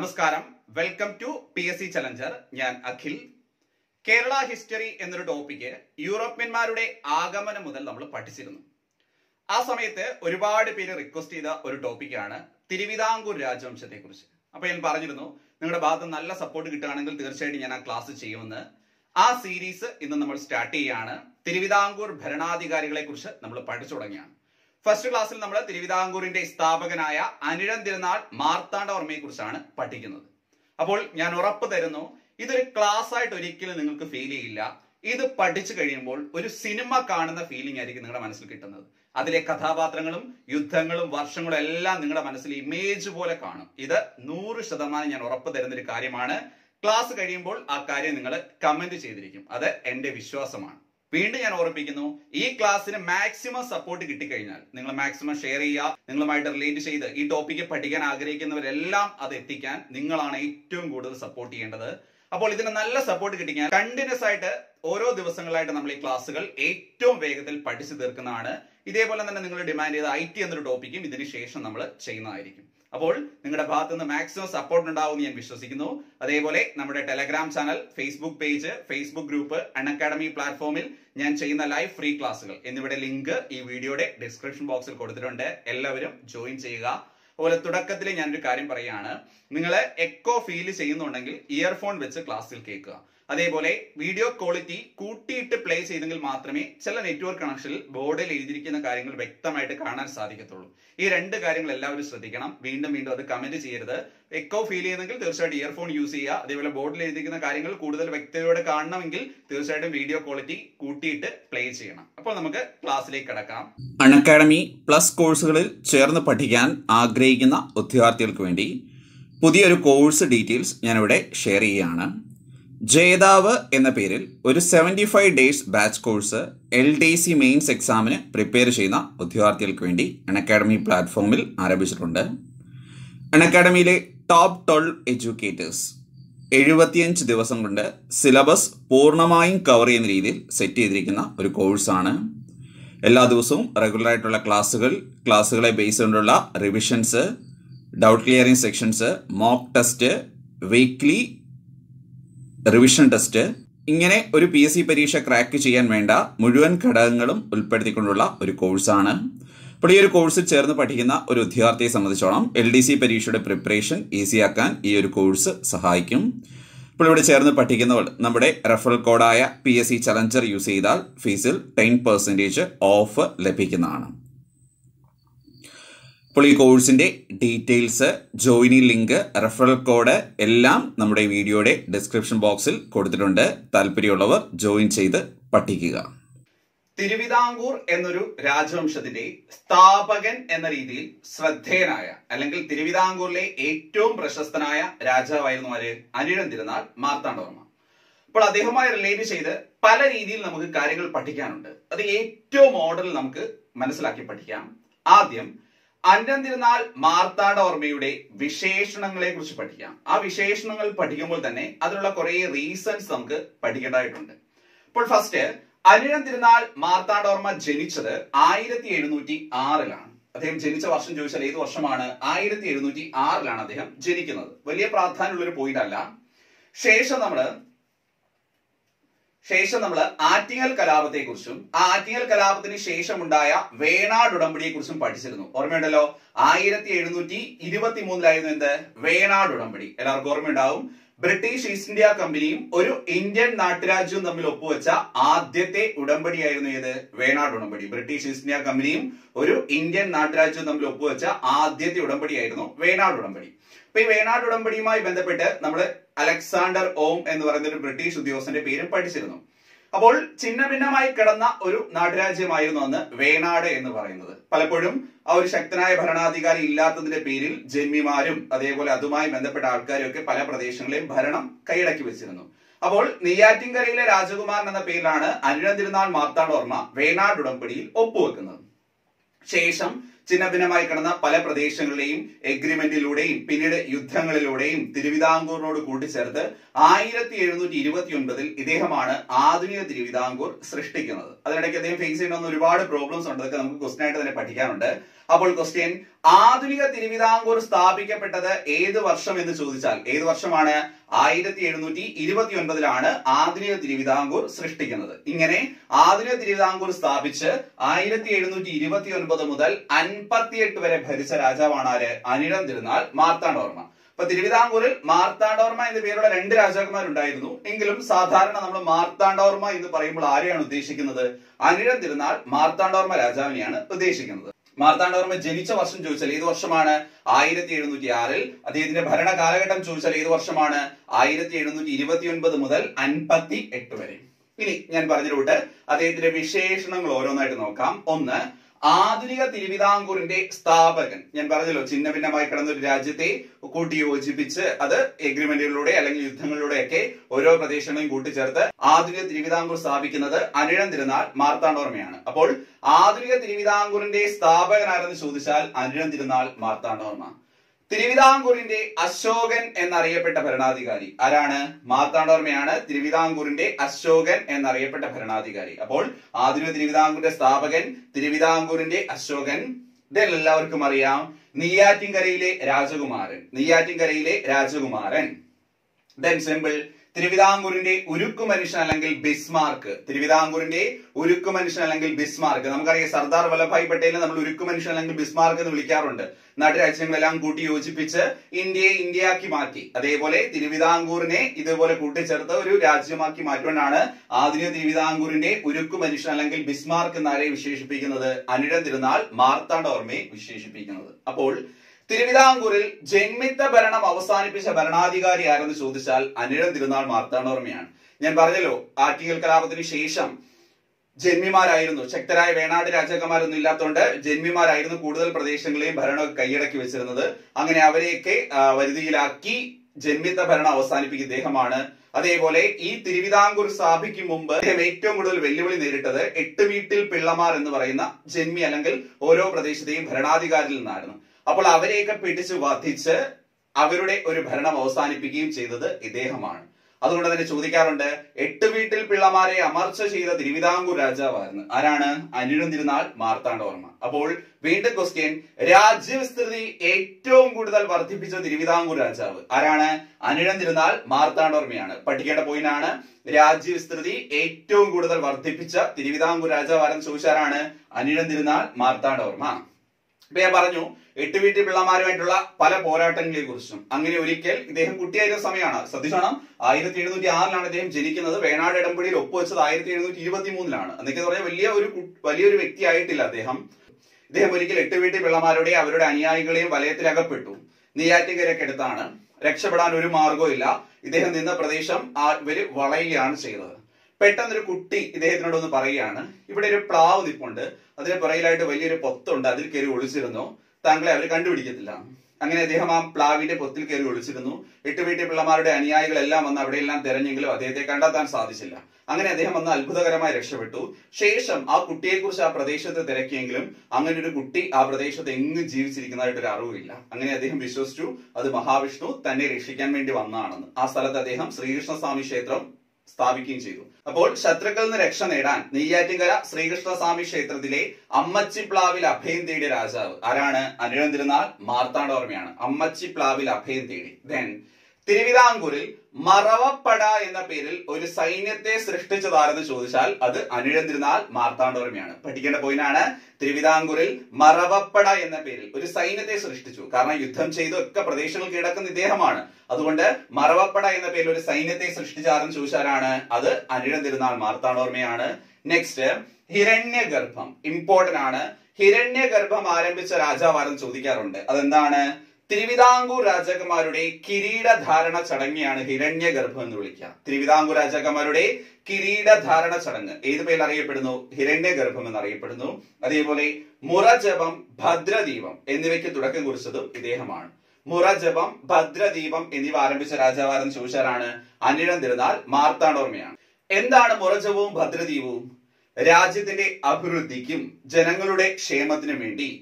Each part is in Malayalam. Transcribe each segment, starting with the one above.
നമസ്കാരം welcome to P S C challenger ഞാൻ അഖിൽ കേരള ഹിസ്റ്ററി എന്നൊരു ടോപ്പിക്ക് യൂറോപ്യന്മാരുടെ ആഗമനം മുതൽ നമ്മൾ പഠിച്ചിരുന്നു ആ സമയത്ത് ഒരുപാട് പേര് റിക്വസ്റ്റ് ചെയ്ത ഒരു ടോപ്പിക്കാണ് തിരുവിതാംകൂർ രാജവംശത്തെ കുറിച്ച് അപ്പൊ ഞാൻ പറഞ്ഞിരുന്നു നിങ്ങളുടെ ഭാഗത്ത് നല്ല സപ്പോർട്ട് കിട്ടുകയാണെങ്കിൽ തീർച്ചയായിട്ടും ഞാൻ ആ ക്ലാസ് ചെയ്യുമെന്ന് ആ സീരീസ് ഇന്ന് നമ്മൾ സ്റ്റാർട്ട് ചെയ്യുകയാണ് തിരുവിതാംകൂർ ഭരണാധികാരികളെ കുറിച്ച് നമ്മൾ പഠിച്ചു തുടങ്ങിയാണ് ഫസ്റ്റ് ക്ലാസ്സിൽ നമ്മൾ തിരുവിതാംകൂറിന്റെ സ്ഥാപകനായ അനിഴം തിരുനാൾ മാർത്താണ്ഡവർമ്മയെ കുറിച്ചാണ് പഠിക്കുന്നത് അപ്പോൾ ഞാൻ ഉറപ്പ് തരുന്നു ഇതൊരു ക്ലാസ് ആയിട്ട് ഒരിക്കലും നിങ്ങൾക്ക് ഫീൽ ചെയ്യില്ല ഇത് പഠിച്ചു കഴിയുമ്പോൾ ഒരു സിനിമ കാണുന്ന ഫീലിംഗ് ആയിരിക്കും നിങ്ങളുടെ മനസ്സിൽ കിട്ടുന്നത് അതിലെ കഥാപാത്രങ്ങളും യുദ്ധങ്ങളും വർഷങ്ങളും എല്ലാം നിങ്ങളുടെ മനസ്സിൽ ഇമേജ് പോലെ കാണും ഇത് നൂറ് ശതമാനം ഞാൻ ഉറപ്പ് തരുന്ന ഒരു കാര്യമാണ് ക്ലാസ് കഴിയുമ്പോൾ ആ കാര്യം നിങ്ങൾ കമന്റ് ചെയ്തിരിക്കും അത് എന്റെ വിശ്വാസമാണ് വീണ്ടും ഞാൻ ഓർമ്മിപ്പിക്കുന്നു ഈ ക്ലാസ്സിന് മാക്സിമം സപ്പോർട്ട് കിട്ടിക്കഴിഞ്ഞാൽ നിങ്ങൾ മാക്സിമം ഷെയർ ചെയ്യുക നിങ്ങളുമായിട്ട് റിലേറ്റ് ചെയ്ത് ഈ ടോപ്പിക്ക് പഠിക്കാൻ ആഗ്രഹിക്കുന്നവരെല്ലാം അത് എത്തിക്കാൻ നിങ്ങളാണ് ഏറ്റവും കൂടുതൽ സപ്പോർട്ട് ചെയ്യേണ്ടത് അപ്പോൾ ഇതിന് നല്ല സപ്പോർട്ട് കിട്ടിക്കാൻ കണ്ടിന്യൂസ് ആയിട്ട് ഓരോ ദിവസങ്ങളായിട്ട് നമ്മൾ ഈ ക്ലാസ്സുകൾ ഏറ്റവും വേഗത്തിൽ പഠിച്ചു തീർക്കുന്നതാണ് ഇതേപോലെ തന്നെ നിങ്ങൾ ഡിമാൻഡ് ചെയ്ത ഐ ടി എന്നൊരു ടോപ്പിക്കും ഇതിന് ശേഷം നമ്മൾ ചെയ്യുന്നതായിരിക്കും അപ്പോൾ നിങ്ങളുടെ ഭാഗത്ത് നിന്ന് മാക്സിമം സപ്പോർട്ട് ഉണ്ടാവും ഞാൻ വിശ്വസിക്കുന്നു അതേപോലെ നമ്മുടെ Telegram channel Facebook page Facebook group Unacademy പ്ലാറ്റ്ഫോമിൽ ഞാൻ ചെയ്യുന്ന ലൈവ് ഫ്രീ ക്ലാസ്സുകൾ എന്നിവയുടെ ലിങ്ക് ഈ വീഡിയോയുടെ ഡിസ്ക്രിപ്ഷൻ ബോക്സിൽ കൊടുത്തിട്ടുണ്ട് എല്ലാവരും ജോയിൻ ചെയ്യുക അതുപോലെ തുടക്കത്തിൽ ഞാനൊരു കാര്യം പറയുകയാണ് നിങ്ങൾ എക്കോ ഫീൽ ചെയ്യുന്നുണ്ടെങ്കിൽ ഇയർഫോൺ വെച്ച് ക്ലാസ്സിൽ കേൾക്കുക അതേപോലെ വീഡിയോ ക്വാളിറ്റി കൂട്ടിയിട്ട് പ്ലേ ചെയ്തെങ്കിൽ മാത്രമേ ചില നെറ്റ്വർക്ക് കണക്ഷനിൽ ബോർഡിൽ എഴുതിയിരിക്കുന്ന കാര്യങ്ങൾ വ്യക്തമായിട്ട് കാണാൻ സാധിക്കത്തുള്ളൂ ഈ രണ്ട് കാര്യങ്ങൾ എല്ലാവരും ശ്രദ്ധിക്കണം വീണ്ടും വീണ്ടും അത് കമന്റ് ചെയ്യരുത് എക്കോ ഫീൽ ചെയ്യുന്നെങ്കിൽ തീർച്ചയായിട്ടും ഇയർഫോൺ യൂസ് ചെയ്യുക അതേപോലെ ബോർഡിൽ എഴുതിയിരിക്കുന്ന കാര്യങ്ങൾ കൂടുതൽ വ്യക്തതയോടെ കാണണമെങ്കിൽ തീർച്ചയായിട്ടും വീഡിയോ ക്വാളിറ്റി കൂട്ടിയിട്ട് പ്ലേ ചെയ്യണം അപ്പോൾ നമുക്ക് ക്ലാസ്സിലേക്ക് കടക്കാം അൺ അക്കാഡമി പ്ലസ് കോഴ്സുകളിൽ ചേർന്ന് പഠിക്കാൻ ആഗ്രഹിക്കുന്ന ഉദ്യോഗാർത്ഥികൾക്ക് വേണ്ടി പുതിയൊരു കോഴ്സ് ഡീറ്റെയിൽസ് ഞാനിവിടെ ഷെയർ ചെയ്യുകയാണ് ജേതാവ് എന്ന പേരിൽ ഒരു seventy five days batch course L D C mains എക്സാമിന് പ്രിപ്പയർ ചെയ്യുന്ന ഉദ്യോഗാർത്ഥികൾക്ക് വേണ്ടി അൺ അക്കാഡമി പ്ലാറ്റ്ഫോമിൽ ആരംഭിച്ചിട്ടുണ്ട് അൺ അക്കാഡമിയിലെ ടോപ്പ് ട്വൽവ് എഡ്യൂക്കേറ്റേഴ്സ് എഴുപത്തിയഞ്ച് ദിവസം കൊണ്ട് സിലബസ് പൂർണ്ണമായും കവർ ചെയ്യുന്ന രീതിയിൽ സെറ്റ് ചെയ്തിരിക്കുന്ന ഒരു കോഴ്സാണ് എല്ലാ ദിവസവും റെഗുലർ ആയിട്ടുള്ള ക്ലാസ്സുകൾ ക്ലാസ്സുകളെ ബേസ് കൊണ്ടുള്ള revisions doubt clearing sections mock test weekly revision test ഇങ്ങനെ ഒരു പി എസ് സി പരീക്ഷ ക്രാക്ക് ചെയ്യാൻ വേണ്ട മുഴുവൻ ഘടകങ്ങളും ഉൾപ്പെടുത്തിക്കൊണ്ടുള്ള ഒരു കോഴ്സാണ് അപ്പോൾ ഈ ഒരു കോഴ്സിൽ ചേർന്ന് പഠിക്കുന്ന ഒരു ഉദ്യോഗാർത്ഥിയെ സംബന്ധിച്ചോളം എൽ ഡി സി പരീക്ഷയുടെ പ്രിപ്പറേഷൻ ഈസിയാക്കാൻ ഈ ഒരു കോഴ്സ് സഹായിക്കും ഇപ്പോൾ ഇവിടെ ചേർന്ന് പഠിക്കുന്നവർ നമ്മുടെ റെഫറൽ കോഡായ P S C challenger use ചെയ്താൽ ഫീസിൽ ടെൻ പെർസെൻറ്റേജ് ഓഫ് ലഭിക്കുന്നതാണ് അപ്പോൾ ഈ കോഴ്സിൻ്റെ details joining link referral code എല്ലാം നമ്മുടെ വീഡിയോയുടെ ഡിസ്ക്രിപ്ഷൻ ബോക്സിൽ കൊടുത്തിട്ടുണ്ട് താല്പര്യമുള്ളവർ ജോയിൻ ചെയ്ത് പഠിക്കുക തിരുവിതാംകൂർ എന്നൊരു രാജവംശത്തിന്റെ സ്ഥാപകൻ എന്ന രീതിയിൽ ശ്രദ്ധേയനായ അല്ലെങ്കിൽ തിരുവിതാംകൂറിലെ ഏറ്റവും പ്രശസ്തനായ രാജാവായിരുന്നു ആര് അനിഴം തിരുനാൾ മാർത്താണ്ഡവർമ്മ അപ്പോൾ അദ്ദേഹവുമായി റിലേറ്റ് ചെയ്ത് പല രീതിയിൽ നമുക്ക് കാര്യങ്ങൾ പഠിക്കാനുണ്ട് അത് ഏറ്റവും മോഡൽ നമുക്ക് മനസ്സിലാക്കി പഠിക്കാം ആദ്യം അന്നം തിരുനാൾ മാർത്താണ്ഡവർമ്മയുടെ വിശേഷണങ്ങളെ കുറിച്ച് പഠിക്കാം ആ വിശേഷണങ്ങൾ പഠിക്കുമ്പോൾ തന്നെ അതിനുള്ള കുറെ റീസൺസ് നമുക്ക് പഠിക്കേണ്ടതായിട്ടുണ്ട് അപ്പോൾ ഫസ്റ്റ് അനിഴം തിരുനാൾ മാർത്താണ്ഡവർമ്മ ജനിച്ചത് ആയിരത്തി എഴുന്നൂറ്റി ആറിലാണ് അദ്ദേഹം ജനിച്ച വർഷം ചോദിച്ചാൽ ഏത് വർഷമാണ് ആയിരത്തി എഴുന്നൂറ്റി ആറിലാണ് അദ്ദേഹം ജനിക്കുന്നത് വലിയ പ്രാധാന്യമുള്ള ഒരു പോയിന്റ് അല്ല ശേഷം നമ്മള് ശേഷം നമ്മൾ ആറ്റിങ്ങൽ കലാപത്തെ കുറിച്ചും ആ ആറ്റിങ്ങൽ കലാപത്തിന് ശേഷം ഉണ്ടായ വേണാട് ഉടമ്പടിയെ കുറിച്ചും പഠിച്ചിരുന്നു ഓർമ്മയുണ്ടല്ലോ ആയിരത്തി എഴുന്നൂറ്റി ഇരുപത്തി മൂന്നിലായിരുന്നു എന്ത് വേണാട് ഉടമ്പടി എല്ലാവർക്കും ഓർമ്മയുണ്ടാവും ബ്രിട്ടീഷ് ഈസ്റ്റ് ഇന്ത്യ കമ്പനിയും ഒരു ഇന്ത്യൻ നാട്ടുരാജ്യവും തമ്മിൽ ഒപ്പുവെച്ച ആദ്യത്തെ ഉടമ്പടിയായിരുന്നു ഏത് വേണാട് ഉടമ്പടി ബ്രിട്ടീഷ് ഈസ്റ്റ് ഇന്ത്യ കമ്പനിയും ഒരു ഇന്ത്യൻ നാട്ടുരാജ്യവും തമ്മിൽ ഒപ്പുവെച്ച ആദ്യത്തെ ഉടമ്പടിയായിരുന്നു വേണാട് ഉടമ്പടി അപ്പൊ ഈ വേണാട് ഉടമ്പടിയുമായി ബന്ധപ്പെട്ട് നമ്മൾ അലക്സാണ്ടർ ഓം എന്ന് പറയുന്ന ഒരു ബ്രിട്ടീഷ് ഉദ്യോഗസ്ഥന്റെ പേരും പഠിച്ചിരുന്നു അപ്പോൾ ചിന്ന ഭിന്നമായി കിടന്ന ഒരു നാട്ടുരാജ്യമായിരുന്നു അന്ന് വേണാട് എന്ന് പറയുന്നത് പലപ്പോഴും ആ ഒരു ശക്തനായ ഭരണാധികാരി ഇല്ലാത്തതിന്റെ പേരിൽ ജന്മിമാരും അതേപോലെ അതുമായി ബന്ധപ്പെട്ട ആൾക്കാരും ഒക്കെ പല പ്രദേശങ്ങളെയും ഭരണം കൈയടക്കി വെച്ചിരുന്നു അപ്പോൾ നെയ്യാറ്റിൻകരയിലെ രാജകുമാരൻ എന്ന പേരിലാണ് അനിഴം തിരുനാൾ മാർത്താണ്ഡവർമ്മ വേണാട് ഉടമ്പടിയിൽ ഒപ്പുവെക്കുന്നത് ശേഷം ചിന്ന ഭിന്നമായി കിടന്ന പല പ്രദേശങ്ങളുടെയും എഗ്രിമെന്റിലൂടെയും പിന്നീട് യുദ്ധങ്ങളിലൂടെയും തിരുവിതാംകൂറിനോട് കൂട്ടിച്ചേർത്ത് ആയിരത്തി എഴുന്നൂറ്റി ഇരുപത്തി ഒൻപതിൽ ഇദ്ദേഹമാണ് ആധുനിക തിരുവിതാംകൂർ സൃഷ്ടിക്കുന്നത് അതിനിടയ്ക്ക് അദ്ദേഹം ഫേസ് ചെയ്യുന്ന ഒരുപാട് പ്രോബ്ലംസ് ഉണ്ട് അതൊക്കെ നമുക്ക് ക്വസ്റ്റൻ ആയിട്ട് തന്നെ പഠിക്കാനുണ്ട് അപ്പോൾ ക്വസ്റ്റ്യൻ ആധുനിക തിരുവിതാംകൂർ സ്ഥാപിക്കപ്പെട്ടത് ഏത് വർഷം എന്ന് ചോദിച്ചാൽ ഏത് വർഷമാണ് ആയിരത്തി എഴുന്നൂറ്റി ഇരുപത്തി ഒൻപതിലാണ് ആധുനിക തിരുവിതാംകൂർ സൃഷ്ടിക്കുന്നത് ഇങ്ങനെ ആധുനിക തിരുവിതാംകൂർ സ്ഥാപിച്ച് ആയിരത്തി എഴുന്നൂറ്റി ഇരുപത്തി ഒൻപത് മുതൽ അൻപത്തിയെട്ട് വരെ ഭരിച്ച രാജാവാണ് ആര് അനിഴം തിരുനാൾ മാർത്താണ്ഡവർമ്മ അപ്പൊ തിരുവിതാംകൂറിൽ മാർത്താണ്ഡവർമ്മ എന്ന പേരുള്ള രണ്ട് രാജാക്കന്മാരുണ്ടായിരുന്നു എങ്കിലും സാധാരണ നമ്മൾ മാർത്താണ്ഡവർമ്മ എന്ന് പറയുമ്പോൾ ആരെയാണ് ഉദ്ദേശിക്കുന്നത് അനിഴം തിരുനാൾ മാർത്താണ്ഡവർമ്മ രാജാവിനെയാണ് ഉദ്ദേശിക്കുന്നത് മാർത്താണ്ഡവർമ്മ ജനിച്ച വർഷം ചോദിച്ചാൽ ഏത് വർഷമാണ് ആയിരത്തി എഴുന്നൂറ്റി ആറിൽ അദ്ദേഹത്തിന്റെ ഭരണ കാലഘട്ടം ചോദിച്ചാൽ ഏത് വർഷമാണ് ആയിരത്തി എഴുന്നൂറ്റി ഇരുപത്തി ഒൻപത് മുതൽ അൻപത്തി എട്ട് വരെ ഇനി ഞാൻ പറഞ്ഞിട്ട് അദ്ദേഹത്തിന്റെ വിശേഷണങ്ങൾ ഓരോന്നായിട്ട് നോക്കാം ഒന്ന് ആധുനിക തിരുവിതാംകൂറിന്റെ സ്ഥാപകൻ ഞാൻ പറഞ്ഞല്ലോ ചിന്ന ഭിന്നമായി കിടന്ന ഒരു രാജ്യത്തെ കൂട്ടി യോജിപ്പിച്ച് അത് എഗ്രിമെന്റുകളിലൂടെ അല്ലെങ്കിൽ യുദ്ധങ്ങളിലൂടെയൊക്കെ ഓരോ പ്രദേശങ്ങളെയും കൂട്ടിച്ചേർത്ത് ആധുനിക തിരുവിതാംകൂർ സ്ഥാപിക്കുന്നത് അനിഴം തിരുനാൾ മാർത്താണ്ഡവർമ്മയാണ് അപ്പോൾ ആധുനിക തിരുവിതാംകൂറിന്റെ സ്ഥാപകനാരെന്ന് ചോദിച്ചാൽ അനിഴം തിരുനാൾ മാർത്താണ്ഡവർമ്മ തിരുവിതാംകൂറിന്റെ അശോകൻ എന്നറിയപ്പെട്ട ഭരണാധികാരി ആരാണ് മാർത്താണ്ഡവർമ്മയാണ് തിരുവിതാംകൂറിന്റെ അശോകൻ എന്നറിയപ്പെട്ട ഭരണാധികാരി അപ്പോൾ ആധുനിക തിരുവിതാംകൂറിന്റെ സ്ഥാപകൻ തിരുവിതാംകൂറിന്റെ അശോകൻ ഇതെല്ലാം എല്ലാവർക്കും അറിയാം നെയ്യാറ്റിൻകരയിലെ രാജകുമാരൻ നെയ്യാറ്റിൻകരയിലെ രാജകുമാരൻ ദെൻ സിമ്പിൾ തിരുവിതാംകൂറിന്റെ ഉരുക്കു മനുഷ്യൻ അല്ലെങ്കിൽ ബിസ്മാർക്ക് തിരുവിതാംകൂറിന്റെ ഉരുക്കു മനുഷ്യൻ അല്ലെങ്കിൽ ബിസ്മാർക്ക് നമുക്കറിയാം സർദാർ വല്ലഭായ് പട്ടേലിനെ നമ്മൾ ഉരുക്കു മനുഷ്യൻ അല്ലെങ്കിൽ ബിസ്മാർക്ക് എന്ന് വിളിക്കാറുണ്ട് നാട്ടുരാജ്യങ്ങളെല്ലാം കൂട്ടി യോജിപ്പിച്ച് ഇന്ത്യയെ ഇന്ത്യയാക്കി മാറ്റി അതേപോലെ തിരുവിതാംകൂറിനെ ഇതുപോലെ കൂട്ടിച്ചേർത്ത് ഒരു രാജ്യമാക്കി മാറ്റുകൊണ്ടാണ് ആധുനിക തിരുവിതാംകൂറിന്റെ ഉരുക്കു മനുഷ്യൻ അല്ലെങ്കിൽ ബിസ്മാർക്ക് എന്നാരെ വിശേഷിപ്പിക്കുന്നത് അനിഴം തിരുനാൾ മാർത്താണ്ഡവർമ്മയെ വിശേഷിപ്പിക്കുന്നത് അപ്പോൾ തിരുവിതാംകൂറിൽ ജന്മിത്ത ഭരണം അവസാനിപ്പിച്ച ഭരണാധികാരി ആരെന്ന് ചോദിച്ചാൽ അനിഴം തിരുനാൾ മാർത്താണ്ഡവർമ്മയാണ് ഞാൻ പറഞ്ഞല്ലോ ആറ്റിങ്ങൽ കലാപത്തിന് ശേഷം ജന്മിമാരായിരുന്നു ശക്തരായ വേണാട് രാജാക്കന്മാരൊന്നും ഇല്ലാത്തതുകൊണ്ട് ജന്മിമാരായിരുന്നു കൂടുതൽ പ്രദേശങ്ങളെയും ഭരണം കൈയടക്കി വെച്ചിരുന്നത് അങ്ങനെ അവരെയൊക്കെ ആ, വരുതിയിലാക്കി ജന്മിത്ത ഭരണം അവസാനിപ്പിക്കുന്ന ഇദ്ദേഹമാണ് അതേപോലെ ഈ തിരുവിതാംകൂർ സ്ഥാപിക്കും മുമ്പ് അദ്ദേഹം ഏറ്റവും കൂടുതൽ വെല്ലുവിളി നേരിട്ടത് എട്ട് വീട്ടിൽ പിള്ളമാർ എന്ന് പറയുന്ന ജന്മി അല്ലെങ്കിൽ ഓരോ പ്രദേശത്തെയും ഭരണാധികാരിയിൽ നിന്നായിരുന്നു അപ്പോൾ അവരെയൊക്കെ പിടിച്ചു വധിച്ച് അവരുടെ ഒരു ഭരണം അവസാനിപ്പിക്കുകയും ചെയ്തത് ഇദ്ദേഹമാണ് അതുകൊണ്ട് തന്നെ ചോദിക്കാറുണ്ട് എട്ട് വീട്ടിൽ പിള്ളമാരെ അമർച്ച ചെയ്ത തിരുവിതാംകൂർ രാജാവായിരുന്നു ആരാണ് അനിഴം തിരുനാൾ മാർത്താണ്ഡവർമ്മ അപ്പോൾ വീണ്ടും ക്വസ്റ്റ്യൻ രാജ്യവിസ്തൃതി ഏറ്റവും കൂടുതൽ വർദ്ധിപ്പിച്ച തിരുവിതാംകൂർ രാജാവ് ആരാണ് അനിഴം തിരുനാൾ മാർത്താണ്ഡവർമ്മയാണ് പഠിക്കേണ്ട പോയിന്റ് ആണ് രാജ്യവിസ്തൃതി ഏറ്റവും കൂടുതൽ വർദ്ധിപ്പിച്ച തിരുവിതാംകൂർ രാജാവ് ആരെന്ന് ചോദിച്ചാലാണ് അനിഴം തിരുനാൾ മാർത്താണ്ഡവർമ്മ ഇപ്പൊ ഞാൻ പറഞ്ഞു എട്ട് വീട്ടിൽ പിള്ളമാരുമായിട്ടുള്ള പല പോരാട്ടങ്ങളെ കുറിച്ചും അങ്ങനെ ഒരിക്കൽ ഇദ്ദേഹം കുട്ടിയായിരുന്ന സമയമാണ് ശ്രദ്ധിച്ചോണം ആയിരത്തി എഴുന്നൂറ്റി ആറിലാണ് ഇദ്ദേഹം ജനിക്കുന്നത് വേണാട് ഇടമ്പടിയിൽ ഒപ്പുവെച്ചത് ആയിരത്തി എഴുന്നൂറ്റി ഇരുപത്തി മൂന്നിലാണ് എന്നൊക്കെ പറഞ്ഞാൽ വലിയ ഒരു കു- വലിയൊരു വ്യക്തി ആയിട്ടില്ല അദ്ദേഹം ഇദ്ദേഹം ഒരിക്കൽ എട്ട് വീട്ടിൽ പിള്ളമാരുടെ അവരുടെ അനുയായികളെയും വലയത്തിൽ അകപ്പെട്ടു നെയ്യാറ്റിൻകരയ്ക്ക് അടുത്താണ് രക്ഷപ്പെടാൻ ഒരു മാർഗവും ഇല്ല ഇദ്ദേഹം നിന്ന പ്രദേശം ആ ഇവര് വളയുകയാണ് ചെയ്തത് പെട്ടെന്നൊരു കുട്ടി ഇദ്ദേഹത്തിനോട് ഒന്ന് പറയുകയാണ് ഇവിടെ ഒരു പ്ലാവ് നിപ്പുണ്ട് അതിന് പുറകിലായിട്ട് വലിയൊരു പൊത്തുണ്ട് അതിൽ കയറി ഒളിച്ചിരുന്നു താങ്കളെ അവർ കണ്ടുപിടിക്കത്തില്ല അങ്ങനെ അദ്ദേഹം ആ പ്ലാവിന്റെ പൊത്തിൽ കയറി ഒളിച്ചിരുന്നു എട്ട് വീട്ടിൽ പിള്ളമാരുടെ അനുയായികളെല്ലാം വന്ന് അവിടെയെല്ലാം തെരഞ്ഞെങ്കിലും അദ്ദേഹത്തെ കണ്ടെത്താൻ സാധിച്ചില്ല അങ്ങനെ അദ്ദേഹം വന്ന് അത്ഭുതകരമായി രക്ഷപ്പെട്ടു ശേഷം ആ കുട്ടിയെക്കുറിച്ച് ആ പ്രദേശത്ത് തിരക്കിയെങ്കിലും അങ്ങനെ ഒരു കുട്ടി ആ പ്രദേശത്ത് എങ്ങും ജീവിച്ചിരിക്കുന്നതായിട്ട് ഒരു അറിവില്ല അങ്ങനെ അദ്ദേഹം വിശ്വസിച്ചു അത് മഹാവിഷ്ണു തന്നെ രക്ഷിക്കാൻ വേണ്ടി വന്നതാണെന്ന് ആ സ്ഥലത്ത് അദ്ദേഹം ശ്രീകൃഷ്ണസ്വാമി ക്ഷേത്രം സ്ഥാപിക്കുകയും ചെയ്തു അപ്പോൾ ശത്രുക്കളിൽ നിന്ന് രക്ഷ നേടാൻ നെയ്യാറ്റിൻകര ശ്രീകൃഷ്ണസ്വാമി ക്ഷേത്രത്തിലെ അമ്മച്ചിപ്ലാവിൽ അഭയം തേടിയ രാജാവ് ആരാണ് അനിഴം തിരുനാൾ മാർത്താണ്ഡവർമ്മയാണ് അമ്മച്ചിപ്ലാവിൽ അഭയം തേടി ദെൻ തിരുവിതാംകൂറിൽ മറവപ്പട എന്ന പേരിൽ ഒരു സൈന്യത്തെ സൃഷ്ടിച്ചതാരെന്ന് ചോദിച്ചാൽ അത് അനിഴം തിരുനാൾ മാർത്താണ്ഡവർമ്മയാണ് പഠിക്കേണ്ട പോയിന്റാണ് തിരുവിതാംകൂറിൽ മറവപ്പട എന്ന പേരിൽ ഒരു സൈന്യത്തെ സൃഷ്ടിച്ചു കാരണം യുദ്ധം ചെയ്ത് ഒക്കെ പ്രദേശങ്ങൾ കീഴടക്കുന്ന ഇദ്ദേഹമാണ് അതുകൊണ്ട് മറവപ്പട എന്ന പേരിൽ ഒരു സൈന്യത്തെ സൃഷ്ടിച്ചാരെന്ന് ചോദിച്ചാലാണ് അത് അനിഴം തിരുനാൾ മാർത്താണ്ഡവർമ്മയാണ് നെക്സ്റ്റ് ഹിരണ്യഗർഭം ഇമ്പോർട്ടന്റ് ആണ് ഹിരണ്യഗർഭം ആരംഭിച്ച രാജാവാരെന്ന് ചോദിക്കാറുണ്ട് അതെന്താണ് തിരുവിതാംകൂർ രാജാക്കന്മാരുടെ കിരീടധാരണ ചടങ്ങിയാണ് ഹിരണ്യഗർഭം എന്ന് വിളിക്കുക തിരുവിതാംകൂർ രാജാക്കന്മാരുടെ കിരീടധാരണ ചടങ്ങ് ഏത് പേരിൽ അറിയപ്പെടുന്നു ഹിരണ്യഗർഭം എന്ന് അറിയപ്പെടുന്നു അതേപോലെ മുറജപം ഭദ്രദീപം എന്നിവയ്ക്ക് തുടക്കം കുറിച്ചതും ഇദ്ദേഹമാണ് മുറജപം ഭദ്രദീപം എന്നിവ ആരംഭിച്ച രാജാവാരെന്ന് ചോദിച്ചാലാണ് അനിഴം തിരുനാൾ മാർത്താണ്ഡോർമ്മയാണ് എന്താണ് മുറജപവും ഭദ്രദീപവും രാജ്യത്തിന്റെ അഭിവൃദ്ധിക്കും ജനങ്ങളുടെ ക്ഷേമത്തിനും വേണ്ടി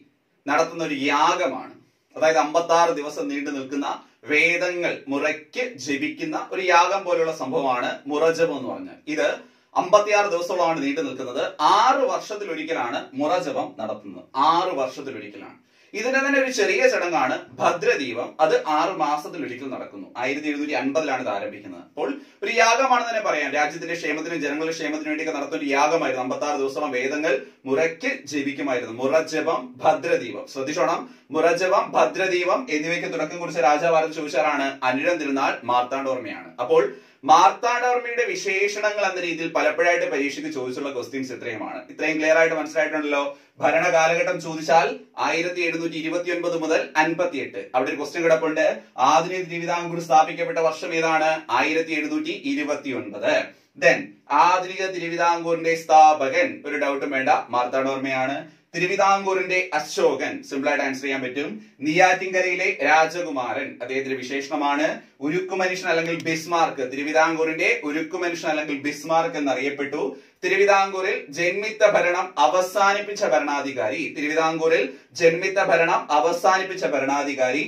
നടത്തുന്ന ഒരു യാഗമാണ് അതായത് അമ്പത്തി ആറ് ദിവസം നീണ്ടു നിൽക്കുന്ന വേദങ്ങൾ മുറയ്ക്ക് ജപിക്കുന്ന ഒരു യാഗം പോലുള്ള സംഭവമാണ് മുറജപം എന്ന് പറഞ്ഞാൽ ഇത് അമ്പത്തിയാറ് ദിവസത്തോളമാണ് നീണ്ടു നിൽക്കുന്നത് ആറ് വർഷത്തിലൊരിക്കലാണ് മുറജപം നടത്തുന്നത് ആറ് വർഷത്തിലൊരിക്കലാണ് ഇതിന്റെ തന്നെ ഒരു ചെറിയ ചടങ്ങാണ് ഭദ്രദീപം അത് ആറ് മാസത്തിലൊരിക്കൽ നടക്കുന്നു ആയിരത്തി എഴുന്നൂറ്റി അൻപതിലാണ് ഇത് ആരംഭിക്കുന്നത് അപ്പോൾ ഒരു യാഗമാണെന്ന് തന്നെ പറയാം രാജ്യത്തിന്റെ ക്ഷേമത്തിനും ജനങ്ങളുടെ ക്ഷേമത്തിനും വേണ്ടിയൊക്കെ നടത്തുന്ന ഒരു യാഗമായിരുന്നു അമ്പത്തി ആറ് ദിവസത്തോളം വേദങ്ങൾ മുറയ്ക്ക് ജപിക്കുമായിരുന്നു മുറജപം ഭദ്രദീപം ശ്രദ്ധിച്ചോണം മുറജപം ഭദ്രദീപം എന്നിവയ്ക്ക് തുടക്കം കുറിച്ച രാജാവാരെന്ന് ചോദിച്ചാലാണ് അനിഴം തിരുനാൾ മാർത്താണ്ഡോർമ്മയാണ് അപ്പോൾ മാർത്താണ്ഡവർമ്മയുടെ വിശേഷണങ്ങൾ എന്ന രീതിയിൽ പലപ്പോഴായിട്ട് പരീക്ഷയ്ക്ക് ചോദിച്ചുള്ള ക്വസ്റ്റ്യൻസ് ഇത്രയുമാണ് ഇത്രയും ക്ലിയർ ആയിട്ട് മനസ്സിലായിട്ടുണ്ടല്ലോ ഭരണ കാലഘട്ടം ചോദിച്ചാൽ ആയിരത്തി എഴുന്നൂറ്റി ഇരുപത്തി ഒൻപത് മുതൽ അൻപത്തി എട്ട് അവിടെ ഒരു ക്വസ്റ്റ്യൻ കിടപ്പുണ്ട് ആധുനിക തിരുവിതാംകൂർ സ്ഥാപിക്കപ്പെട്ട വർഷം ഏതാണ് ആയിരത്തി എഴുന്നൂറ്റി ഇരുപത്തി ഒൻപത് ദെൻ ആധുനിക തിരുവിതാംകൂറിന്റെ സ്ഥാപകൻ ഒരു ഡൗട്ടും വേണ്ട മാർത്താണ്ഡവർമ്മയാണ് തിരുവിതാംകൂറിന്റെ അശോകൻ സിമ്പിൾ ആയിട്ട് ആൻസർ ചെയ്യാൻ പറ്റും നെയ്യാറ്റിൻകരയിലെ രാജകുമാരൻ അദ്ദേഹത്തിന്റെ വിശേഷണമാണ് ഉരുക്കുമനുഷ്യൻ അല്ലെങ്കിൽ ബിസ്മാർക്ക് തിരുവിതാംകൂറിന്റെ ഉരുക്കുമനുഷ്യൻ അല്ലെങ്കിൽ ബിസ്മാർക്ക് എന്നറിയപ്പെട്ടു തിരുവിതാംകൂറിൽ ജന്മിത്ത ഭരണം അവസാനിപ്പിച്ച ഭരണാധികാരി തിരുവിതാംകൂറിൽ ജന്മിത്ത ഭരണം അവസാനിപ്പിച്ച ഭരണാധികാരി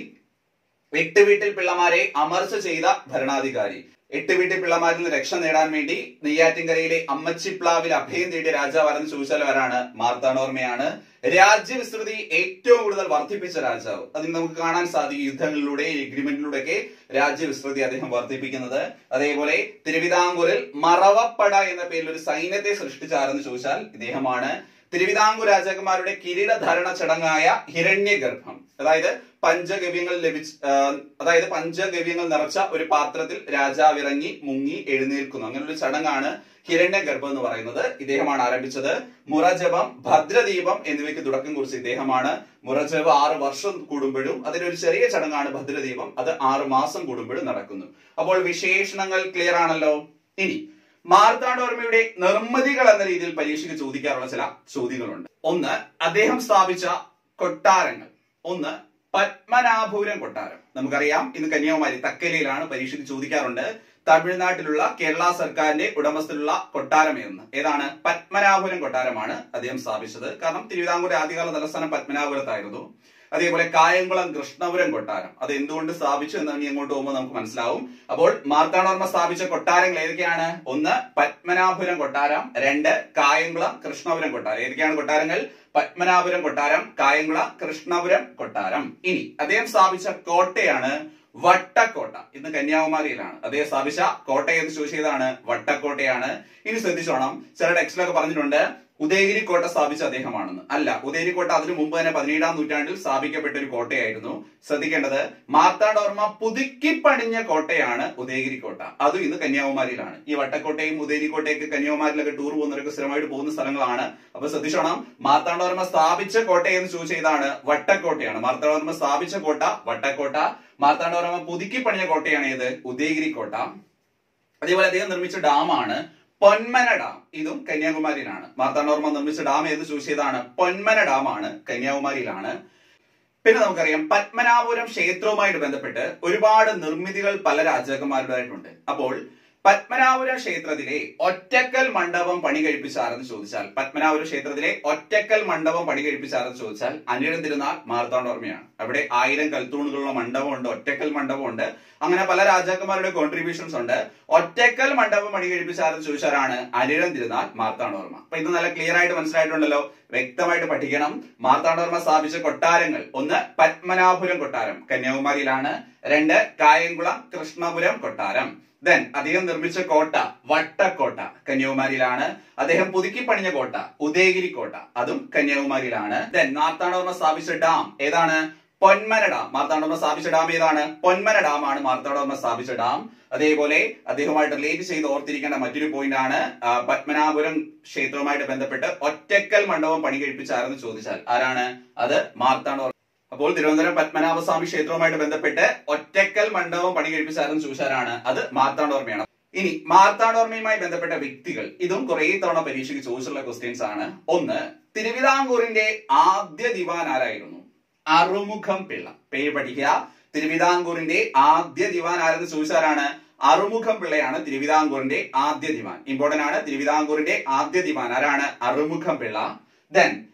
എട്ട് വീട്ടിൽ പിള്ളമാരെ അമർച്ച ചെയ്ത ഭരണാധികാരി എട്ട് വീട്ടിൽ പിള്ളമാരിൽ നിന്ന് രക്ഷ നേടാൻ വേണ്ടി നെയ്യാറ്റിൻകരയിലെ അമ്മച്ചിപ്ലാവിൽ അഭയം തേടിയ രാജാവാരെന്ന് ചോദിച്ചാൽ ആരാണ് മാർത്താണ്ഡോർമ്മയാണ് രാജ്യവിസ്തൃതി ഏറ്റവും കൂടുതൽ വർദ്ധിപ്പിച്ച രാജാവ് അതിന് നമുക്ക് കാണാൻ സാധിക്കും യുദ്ധങ്ങളിലൂടെ എഗ്രിമെന്റിലൂടെ ഒക്കെ രാജ്യവിസ്തൃതി അദ്ദേഹം വർദ്ധിപ്പിക്കുന്നത് അതേപോലെ തിരുവിതാംകൂറിൽ മറവപ്പട എന്ന പേരിൽ ഒരു സൈന്യത്തെ സൃഷ്ടിച്ച ആരെന്ന് ചോദിച്ചാൽ ഇദ്ദേഹമാണ് തിരുവിതാംകൂർ രാജാക്കന്മാരുടെ കിരീടധാരണ ചടങ്ങായ ഹിരണ്യഗർഭം അതായത് പഞ്ചഗവ്യങ്ങൾ ലഭിച്ച ആ, അതായത് പഞ്ചഗവ്യങ്ങൾ നിറച്ച ഒരു പാത്രത്തിൽ രാജാവ് ഇറങ്ങി മുങ്ങി എഴുന്നേൽക്കുന്നു അങ്ങനെ ഒരു ചടങ്ങാണ് ഹിരണ്യഗർഭം എന്ന് പറയുന്നത് ഇദ്ദേഹമാണ് ആരംഭിച്ചത് മുറജപം ഭദ്രദീപം എന്നിവയ്ക്ക് തുടക്കം കുറിച്ച് ഇദ്ദേഹമാണ് മുറജപം ആറ് വർഷം കൂടുമ്പോഴും അതിലൊരു ചെറിയ ചടങ്ങാണ് ഭദ്രദീപം അത് ആറ് മാസം കൂടുമ്പോഴും നടക്കുന്നു അപ്പോൾ വിശേഷണങ്ങൾ ക്ലിയർ ആണല്ലോ ഇനി മാർത്താണ്ഡവർമ്മയുടെ നിർമ്മിതികൾ എന്ന രീതിയിൽ പരീക്ഷയ്ക്ക് ചോദിക്കാറുള്ള ചില ചോദ്യങ്ങളുണ്ട് ഒന്ന് അദ്ദേഹം സ്ഥാപിച്ച കൊട്ടാരങ്ങൾ ഒന്ന് പത്മനാഭപുരം കൊട്ടാരം നമുക്കറിയാം ഇന്ന് കന്യാകുമാരി തക്കലയിലാണ് പരീക്ഷയ്ക്ക് ചോദിക്കാറുണ്ട് തമിഴ്നാട്ടിലുള്ള കേരള സർക്കാരിന്റെ ഉടമസ്ഥയിലുള്ള കൊട്ടാരം എന്ന് ഏതാണ് പത്മനാഭപുരം കൊട്ടാരമാണ് അദ്ദേഹം സ്ഥാപിച്ചത് കാരണം തിരുവിതാംകൂർ ആദ്യകാല തലസ്ഥാനം പത്മനാഭപുരത്തായിരുന്നു അതേപോലെ കായംകുളം കൃഷ്ണപുരം കൊട്ടാരം അത് എന്തുകൊണ്ട് സ്ഥാപിച്ചു എന്ന് ഇനി അങ്ങോട്ട് പോകുമ്പോൾ നമുക്ക് മനസ്സിലാവും അപ്പോൾ മാർത്താണ്ഡവർമ്മ സ്ഥാപിച്ച കൊട്ടാരങ്ങൾ ഏതൊക്കെയാണ് ഒന്ന് പത്മനാഭപുരം കൊട്ടാരം രണ്ട് കായംകുളം കൃഷ്ണപുരം കൊട്ടാരം ഏതൊക്കെയാണ് കൊട്ടാരങ്ങൾ പത്മനാഭപുരം കൊട്ടാരം കായംകുളം കൃഷ്ണപുരം കൊട്ടാരം ഇനി അദ്ദേഹം സ്ഥാപിച്ച കോട്ടയാണ് വട്ടക്കോട്ട ഇന്ന് കന്യാകുമാരിയിലാണ് അദ്ദേഹം സ്ഥാപിച്ച കോട്ട എന്ന് ചോദിച്ചതാണ് വട്ടക്കോട്ടയാണ് ഇനി ശ്രദ്ധിച്ചോണം ചില ടെക്സ്റ്റിലൊക്കെ പറഞ്ഞിട്ടുണ്ട് ഉദയഗിരി കോട്ട സ്ഥാപിച്ച അദ്ദേഹമാണെന്ന് അല്ല ഉദയഗിരി കോട്ട അതിനു മുമ്പ് തന്നെ പതിനേഴാം നൂറ്റാണ്ടിൽ സ്ഥാപിക്കപ്പെട്ട ഒരു കോട്ടയായിരുന്നു ശ്രദ്ധിക്കേണ്ടത് മാർത്താണ്ഡവർമ്മ പുതുക്കി പണിഞ്ഞ കോട്ടയാണ് ഉദയഗിരി കോട്ട അതും ഇന്ന് കന്യാകുമാരിയിലാണ് ഈ വട്ടക്കോട്ടയും ഉദയഗിരി കോട്ടയൊക്കെ കന്യാകുമാരിയിലൊക്കെ ടൂർ പോകുന്നവരൊക്കെ സ്ഥിരമായിട്ട് പോകുന്ന സ്ഥലങ്ങളാണ് അപ്പൊ ശ്രദ്ധിച്ചോണം മാർത്താണ്ഡവർമ്മ സ്ഥാപിച്ച കോട്ട എന്ന് ചോദിച്ചതാണ് വട്ടക്കോട്ടയാണ് മാർത്താണ്ഡവർമ്മ സ്ഥാപിച്ച കോട്ട വട്ടക്കോട്ട മാർത്താണ്ഡവർമ്മ പുതുക്കി പണിഞ്ഞ കോട്ടയാണ് ഏത് ഉദയഗിരി കോട്ട അതേപോലെ അദ്ദേഹം നിർമ്മിച്ച ഡാമാണ് പൊന്മന ഡാം ഇതും കന്യാകുമാരിയിലാണ് മാർത്താണ്ഡവർമ്മ നിർമ്മിച്ച ഡാം ഏത് ചോദിച്ചതാണ് പൊന്മന ഡാമാണ് കന്യാകുമാരിയിലാണ് പിന്നെ നമുക്കറിയാം പത്മനാഭപുരം ക്ഷേത്രവുമായിട്ട് ബന്ധപ്പെട്ട് ഒരുപാട് നിർമ്മിതികൾ പല രാജാക്കന്മാരുടേതായിട്ടുണ്ട് അപ്പോൾ പത്മനാഭപുരം ക്ഷേത്രത്തിലെ ഒറ്റക്കൽ മണ്ഡപം പണി കഴിപ്പിച്ചാരെന്ന് ചോദിച്ചാൽ പത്മനാഭപുരം ക്ഷേത്രത്തിലെ ഒറ്റക്കൽ മണ്ഡപം പണി കഴിപ്പിച്ചാരെന്ന് ചോദിച്ചാൽ അനിഴം തിരുനാൾ മാർത്താണ്ഡോർമ്മയാണ് അവിടെ ആയിരം കൽത്തൂണുകളുള്ള മണ്ഡപമുണ്ട് ഒറ്റക്കൽ മണ്ഡപമുണ്ട് അങ്ങനെ പല രാജാക്കന്മാരുടെ കോൺട്രിബ്യൂഷൻസ് ഉണ്ട് ഒറ്റക്കൽ മണ്ഡപം പണി കഴിപ്പിച്ചാരെന്ന് ചോദിച്ചാലാണ് അനിഴം തിരുനാൾ മാർത്താണ്ഡോർമ്മ അപ്പൊ ഇത് നല്ല ക്ലിയർ ആയിട്ട് മനസ്സിലായിട്ടുണ്ടല്ലോ വ്യക്തമായിട്ട് പഠിക്കണം മാർത്താണ്ഡവർമ്മ സ്ഥാപിച്ച കൊട്ടാരങ്ങൾ ഒന്ന് പത്മനാഭപുരം കൊട്ടാരം കന്യാകുമാരിയിലാണ് രണ്ട് കായംകുളം കൃഷ്ണപുരം കൊട്ടാരം ദെൻ അദ്ദേഹം നിർമ്മിച്ച കോട്ട വട്ടക്കോട്ട കന്യാകുമാരിയിലാണ് അദ്ദേഹം പുതുക്കി പണിഞ്ഞ കോട്ട ഉദയഗിരി കോട്ട അതും കന്യാകുമാരിയിലാണ് ദെൻ മാർത്താണ്ഡവർമ്മ സ്ഥാപിച്ച ഡാം ഏതാണ് പൊന്മന ഡാം മാർത്താണ്ഡവർമ്മ സ്ഥാപിച്ച ഡാം ഏതാണ് പൊന്മന ഡാം ആണ് മാർത്താണ്ഡവർമ്മ സ്ഥാപിച്ച ഡാം അതേപോലെ അദ്ദേഹവുമായിട്ട് റിലേറ്റ് ചെയ്ത് ഓർത്തിരിക്കേണ്ട മറ്റൊരു പോയിന്റ് ആണ് ആ, പത്മനാഭപുരം ക്ഷേത്രവുമായിട്ട് ബന്ധപ്പെട്ട് ഒറ്റക്കൽ മണ്ഡപം പണി കഴിപ്പിച്ചാരെന്ന് ചോദിച്ചാൽ ആരാണ് അത് മാർത്താണ്ഡവർമ്മ അപ്പോൾ തിരുവനന്തപുരം പത്മനാഭസ്വാമി ക്ഷേത്രവുമായിട്ട് ബന്ധപ്പെട്ട് ഒറ്റക്കൽ മണ്ഡപം പണി കഴിപ്പിച്ചാരെന്ന് ചോദിച്ചാലാണ് അത് മാർത്താണ്ഡോർമ്മയാണ് ഇനി മാർത്താണ്ഡോർമ്മയുമായി ബന്ധപ്പെട്ട വ്യക്തികൾ ഇതും കുറെ തവണ പരീക്ഷയ്ക്ക് ചോദിച്ചുള്ള ക്വസ്റ്റ്യൻസ് ആണ് ഒന്ന് തിരുവിതാംകൂറിന്റെ ആദ്യ ദിവാൻ ആരായിരുന്നു അറുമുഖം പിള്ള പേര് പഠിക്കുക തിരുവിതാംകൂറിന്റെ ആദ്യ ദിവാൻ ആരെന്ന് ചോദിച്ചാലാണ് അറുമുഖം പിള്ളയാണ് തിരുവിതാംകൂറിന്റെ ആദ്യ ദിവാൻ ഇമ്പോർട്ടന്റ് ആണ് തിരുവിതാംകൂറിന്റെ ആദ്യ ദിവാൻ ആരാണ് അറുമുഖം പിള്ള ദെൻ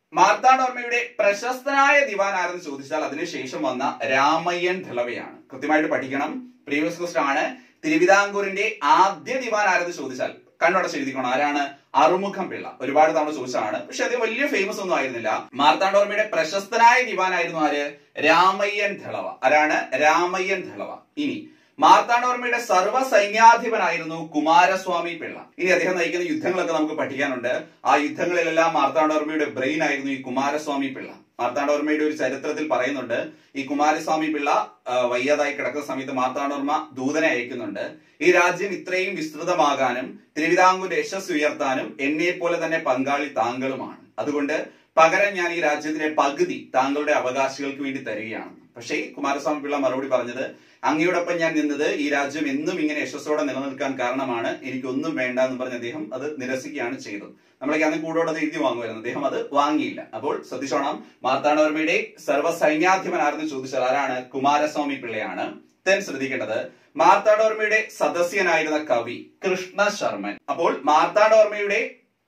മാർത്താണ്ഡവർമ്മയുടെ പ്രശസ്തനായ ദിവാൻ ആരെന്ന് ചോദിച്ചാൽ അതിനുശേഷം വന്ന രാമയ്യൻ ധളവയാണ് കൃത്യമായിട്ട് പഠിക്കണം പ്രീവിയസ് ക്വസ്റ്റൻ ആണ് തിരുവിതാംകൂറിന്റെ ആദ്യ ദിവാൻ ആരെന്ന് ചോദിച്ചാൽ കണ്ണടച്ച് എഴുതിക്കണം ആരാണ് അറുമുഖം പിള്ള ഒരുപാട് തവണ ചോദിച്ചതാണ് പക്ഷെ അത് വലിയ ഫേമസ് ഒന്നും ആയിരുന്നില്ല മാർത്താണ്ഡവർമ്മയുടെ പ്രശസ്തനായ ദിവാനായിരുന്നു ആര് രാമയ്യൻ ധളവ ആരാണ് രാമയ്യൻ ധളവ ഇനി മാർത്താണ്ഡവർമ്മയുടെ സർവ്വ സൈന്യാധിപനായിരുന്നു കുമാരസ്വാമി പിള്ള ഇനി അദ്ദേഹം നയിക്കുന്ന യുദ്ധങ്ങളൊക്കെ നമുക്ക് പഠിക്കാനുണ്ട് ആ യുദ്ധങ്ങളിലെല്ലാം മാർത്താണ്ഡവർമ്മയുടെ ബ്രെയിൻ ആയിരുന്നു ഈ കുമാരസ്വാമി പിള്ള മാർത്താണ്ഡവർമ്മയുടെ ഒരു ചരിത്രത്തിൽ പറയുന്നുണ്ട് ഈ കുമാരസ്വാമി പിള്ള ആ, വയ്യാതായി കിടക്കുന്ന സമയത്ത് മാർത്താണ്ഡവർമ്മ ദൂതനെ അയക്കുന്നുണ്ട് ഈ രാജ്യം ഇത്രയും വിസ്തൃതമാകാനും തിരുവിതാംകൂർ യശസ് ഉയർത്താനും എന്നെ പോലെ തന്നെ പങ്കാളി താങ്കളുമാണ് അതുകൊണ്ട് പകരം ഞാൻ ഈ രാജ്യത്തിലെ പകുതി താങ്കളുടെ അവകാശികൾക്ക് വേണ്ടി തരികയാണ് പക്ഷേ ഈ കുമാരസ്വാമി പിള്ള മറുപടി പറഞ്ഞത് അങ്ങയോടൊപ്പം ഞാൻ നിന്നത് ഈ രാജ്യം എന്നും ഇങ്ങനെ യശസ്സോടെ നിലനിൽക്കാൻ കാരണമാണ് എനിക്കൊന്നും വേണ്ട എന്ന് പറഞ്ഞ് അദ്ദേഹം അത് നിരസിക്കുകയാണ് ചെയ്തത് നമ്മളൊക്കെ അന്ന് കൂടോടെ അത് എഴുതി വാങ്ങുമായിരുന്നു അദ്ദേഹം അത് വാങ്ങിയില്ല അപ്പോൾ ശ്രദ്ധിച്ചോണം മാർത്താണ്ഡവർമ്മയുടെ സർവ്വസൈന്യാധിപൻ ആരെന്ന് ചോദിച്ചാൽ ആരാണ് കുമാരസ്വാമി പിള്ളയാണ് തെൻ ശ്രദ്ധിക്കേണ്ടത് മാർത്താണ്ഡവർമ്മയുടെ സദസ്യനായിരുന്ന കവി കൃഷ്ണ ശർമ്മൻ അപ്പോൾ മാർത്താണ്ഡവർമ്മയുടെ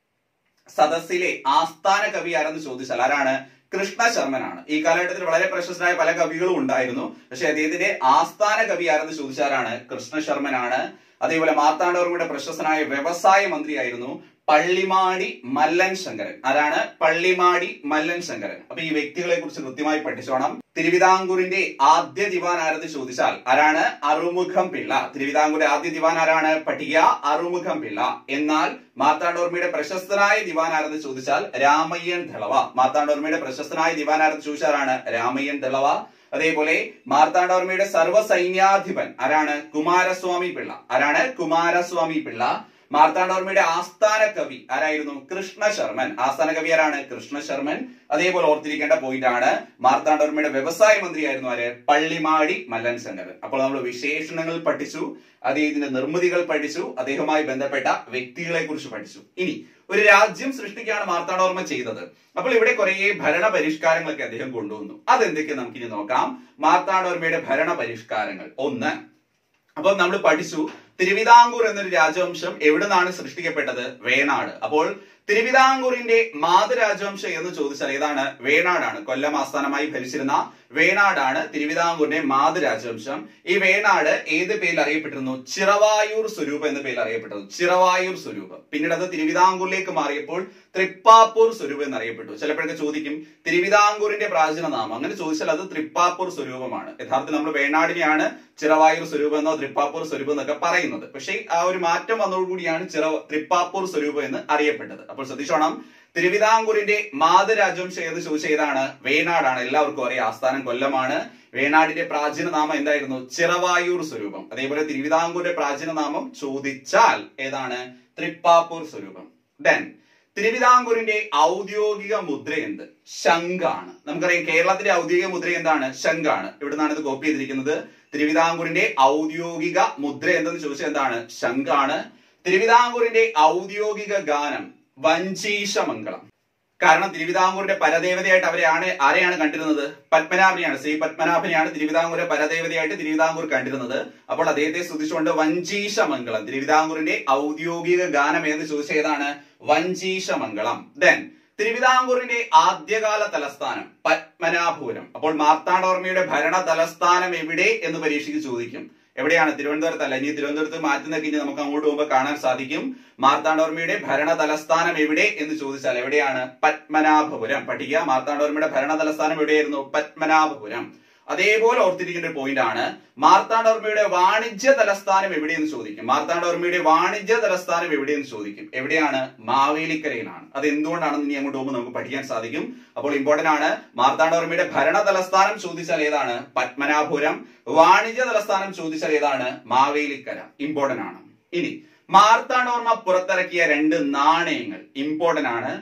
സദസ്സിലെ ആസ്ഥാന കവി ആരെന്ന് ചോദിച്ചാൽ ആരാണ് കൃഷ്ണ ശർമ്മനാണ് ഈ കാലഘട്ടത്തിൽ വളരെ പ്രശസ്തരായ പല കവികളും ഉണ്ടായിരുന്നു പക്ഷെ അദ്ദേഹത്തിന്റെ ആസ്ഥാന കവി ആരെന്ന് ചോദിച്ചാലാണ് കൃഷ്ണ ശർമ്മനാണ് അതേപോലെ മാർത്താണ്ഡവർമ്മയുടെ പ്രശസ്തനായ വ്യവസായ മന്ത്രിയായിരുന്നു പള്ളിമാടി മല്ലൻ ശങ്കരൻ ആരാണ് പള്ളിമാടി മല്ലൻ ശങ്കരൻ അപ്പൊ ഈ വ്യക്തികളെ കുറിച്ച് കൃത്യമായി പഠിച്ചോണം തിരുവിതാംകൂറിന്റെ ആദ്യ ദിവാൻ ആരെന്ന് ചോദിച്ചാൽ ആരാണ് അറുമുഖം പിള്ള തിരുവിതാംകൂറിന്റെ ആദ്യ ദിവാൻ ആരാണ് പഠിക്കുക അറുമുഖം പിള്ള എന്നാൽ മാർത്താണ്ഡവർമ്മയുടെ പ്രശസ്തനായ ദിവാൻ ആരെന്ന് ചോദിച്ചാൽ രാമയ്യൻ ധളവ മാർത്താണ്ഡവർമ്മയുടെ പ്രശസ്തനായ ദിവാൻ ആരെന്ന് ചോദിച്ചാലാണ് രാമയ്യൻ ധളവ അതേപോലെ മാർത്താണ്ഡവർമ്മയുടെ സർവ്വസൈന്യാധിപൻ ആരാണ് കുമാരസ്വാമി പിള്ള ആരാണ് കുമാരസ്വാമി പിള്ള മാർത്താണ്ഡവർമ്മയുടെ ആസ്ഥാന കവി ആരായിരുന്നു കൃഷ്ണ ശർമ്മൻ ആസ്ഥാന കവി ആരാണ് കൃഷ്ണ ശർമ്മൻ അതേപോലെ ഓർത്തിരിക്കേണ്ട പോയിന്റ് ആണ് മാർത്താണ്ഡവർമ്മയുടെ വ്യവസായ മന്ത്രിയായിരുന്നു ആര് പള്ളിമാടി മല്ലൻ ശങ്കരൻ അപ്പോൾ നമ്മൾ വിശേഷണങ്ങൾ പഠിച്ചു അദ്ദേഹത്തിന്റെ നിർമ്മിതികൾ പഠിച്ചു അദ്ദേഹവുമായി ബന്ധപ്പെട്ട വ്യക്തികളെ കുറിച്ച് പഠിച്ചു ഇനി ഒരു രാജ്യം സൃഷ്ടിക്കുകയാണ് മാർത്താണ്ഡവർമ്മ ചെയ്തത് അപ്പോൾ ഇവിടെ കുറെ ഭരണ പരിഷ്കാരങ്ങളൊക്കെ അദ്ദേഹം കൊണ്ടുവന്നു അതെന്തൊക്കെ നമുക്കിനി നോക്കാം മാർത്താണ്ഡവർമ്മയുടെ ഭരണ പരിഷ്കാരങ്ങൾ ഒന്ന് അപ്പോൾ നമ്മൾ പഠിച്ചു തിരുവിതാംകൂർ എന്നൊരു രാജവംശം എവിടെ നിന്നാണ് സൃഷ്ടിക്കപ്പെട്ടത് വേണാട് അപ്പോൾ തിരുവിതാംകൂറിന്റെ മാതൃരാജവംശം എന്ന് ചോദിച്ചാൽ ഏതാണ് വേണാടാണ് കൊല്ലം ആസ്ഥാനമായി ഭരിച്ചിരുന്ന വേണാടാണ് തിരുവിതാംകൂറിന്റെ മാതൃരാജവംശം ഈ വേണാട് ഏത് പേരിൽ അറിയപ്പെട്ടിരുന്നു ചിറവായൂർ സ്വരൂപം എന്ന പേരിൽ അറിയപ്പെട്ടത് ചിറവായൂർ സ്വരൂപം പിന്നീട് അത് തിരുവിതാംകൂറിലേക്ക് മാറിയപ്പോൾ തൃപ്പാപ്പൂർ സ്വരൂപം എന്നറിയപ്പെട്ടു ചിലപ്പോഴൊക്കെ ചോദിക്കും തിരുവിതാംകൂറിന്റെ പ്രാചീന നാമം അങ്ങനെ ചോദിച്ചാൽ അത് തൃപ്പാപ്പൂർ സ്വരൂപമാണ് യഥാർത്ഥത്തിൽ നമ്മൾ വേണാടിനെയാണ് ചിറവായൂർ സ്വരൂപം എന്നോ തൃപ്പാപ്പൂർ സ്വരൂപം എന്നൊക്കെ പറയുന്നത് പക്ഷേ ആ ഒരു മാറ്റം വന്നതോടുകൂടിയാണ് ചിറ തൃപ്പാപ്പൂർ സ്വരൂപം എന്ന് അറിയപ്പെട്ടത് അപ്പോൾ ശ്രദ്ധിച്ചോണം തിരുവിതാംകൂറിന്റെ മാതൃരാജവംശം എന്ന് ചോദിച്ച ഏതാണ് വേണാടാണ് എല്ലാവർക്കും അറിയാം ആസ്ഥാനം കൊല്ലമാണ് വേണാടിന്റെ പ്രാചീന നാമം എന്തായിരുന്നു ചിറവായൂർ സ്വരൂപം അതേപോലെ തിരുവിതാംകൂറിന്റെ പ്രാചീന നാമം ചോദിച്ചാൽ ഏതാണ് തൃപ്പാപ്പൂർ സ്വരൂപം ദെൻ തിരുവിതാംകൂറിന്റെ ഔദ്യോഗിക മുദ്ര എന്ത് ശംഖാണ് നമുക്കറിയാം കേരളത്തിന്റെ ഔദ്യോഗിക മുദ്ര എന്താണ് ശംഖാണ് ഇവിടുന്നാണ് ഇത് കോപ്പി ചെയ്തിരിക്കുന്നത് തിരുവിതാംകൂറിന്റെ ഔദ്യോഗിക മുദ്ര എന്തെന്ന് ചോദിച്ചാൽ എന്താണ് ശംഖാണ് തിരുവിതാംകൂറിന്റെ ഔദ്യോഗിക ഗാനം വഞ്ചീശമംഗളം കാരണം തിരുവിതാംകൂറിന്റെ പരദേവതയായിട്ട് അവരെ ആണ് ആരെയാണ് കണ്ടിരുന്നത് പത്മനാഭനെയാണ് ശ്രീ പത്മനാഭനെയാണ് തിരുവിതാംകൂറിന്റെ പരദേവതയായിട്ട് തിരുവിതാംകൂർ കണ്ടിരുന്നത് അപ്പോൾ അദ്ദേഹത്തെ സ്തുതിച്ചുകൊണ്ട് വഞ്ചീശമംഗളം തിരുവിതാംകൂറിന്റെ ഔദ്യോഗിക ഗാനം എന്ന് ചോദിച്ച ഏതാണ് വഞ്ചീശമംഗളം ദെൻ തിരുവിതാംകൂറിന്റെ ആദ്യകാല തലസ്ഥാനം പത്മനാഭപുരം അപ്പോൾ മാർത്താണ്ഡവർമ്മയുടെ ഭരണ തലസ്ഥാനം എവിടെ എന്ന് പരീക്ഷയ്ക്ക് ചോദിക്കും എവിടെയാണ് തിരുവനന്തപുരത്തല്ല ഇനി തിരുവനന്തപുരത്ത് മാറ്റുന്നൊക്കെ ഇനി നമുക്ക് അങ്ങോട്ട് പോകുമ്പോൾ കാണാൻ സാധിക്കും മാർത്താണ്ഡവർമ്മയുടെ ഭരണ തലസ്ഥാനം എവിടെ എന്ന് ചോദിച്ചാൽ എവിടെയാണ് പത്മനാഭപുരം പഠിക്കുക മാർത്താണ്ഡവർമ്മയുടെ ഭരണ തലസ്ഥാനം എവിടെയായിരുന്നു പത്മനാഭപുരം അതേപോലെ ഓർത്തിരിക്കേണ്ട ഒരു പോയിന്റ് ആണ് മാർത്താണ്ഡവർമ്മയുടെ വാണിജ്യ തലസ്ഥാനം എവിടെയെന്ന് ചോദിക്കും മാർത്താണ്ഡവർമ്മയുടെ വാണിജ്യ തലസ്ഥാനം എവിടെയെന്ന് ചോദിക്കും എവിടെയാണ് മാവേലിക്കരയിലാണ് അത് എന്തുകൊണ്ടാണെന്ന് ഇനി അങ്ങോട്ട് പോകുമ്പോൾ നമുക്ക് പഠിക്കാൻ സാധിക്കും അപ്പോൾ ഇമ്പോർട്ടന്റ് ആണ് മാർത്താണ്ഡവർമ്മയുടെ ഭരണ തലസ്ഥാനം ചോദിച്ചാൽ ഏതാണ് പത്മനാഭപുരം വാണിജ്യ തലസ്ഥാനം ചോദിച്ചാൽ ഏതാണ് മാവേലിക്കര ഇമ്പോർട്ടന്റ് ആണ് ഇനി മാർത്താണ്ഡവർമ്മ പുറത്തിറക്കിയ രണ്ട് നാണയങ്ങൾ ഇമ്പോർട്ടന്റ് ആണ്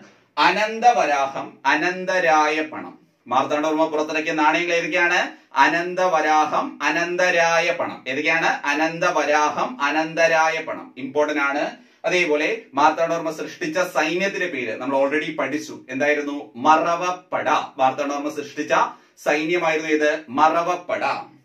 അനന്തവരാഹം അനന്തരായ പണം മാർത്താണ്ഡവർമ്മ പുറത്തിറക്കിയ നാണയങ്ങൾ ഏതൊക്കെയാണ് അനന്തവരാഹം അനന്തരായ പണം ഏതൊക്കെയാണ് അനന്തവരാഹം അനന്തരായ പണം ഇമ്പോർട്ടന്റ് ആണ് അതേപോലെ മാർത്താണ്ഡവർമ്മ സൃഷ്ടിച്ച സൈന്യത്തിന്റെ പേര് നമ്മൾ ഓൾറെഡി പഠിച്ചു എന്തായിരുന്നു മറവപ്പട മാർത്താണ്ഡവർമ്മ സൃഷ്ടിച്ച സൈന്യമായിരുന്നു ഇത് മറവപ്പട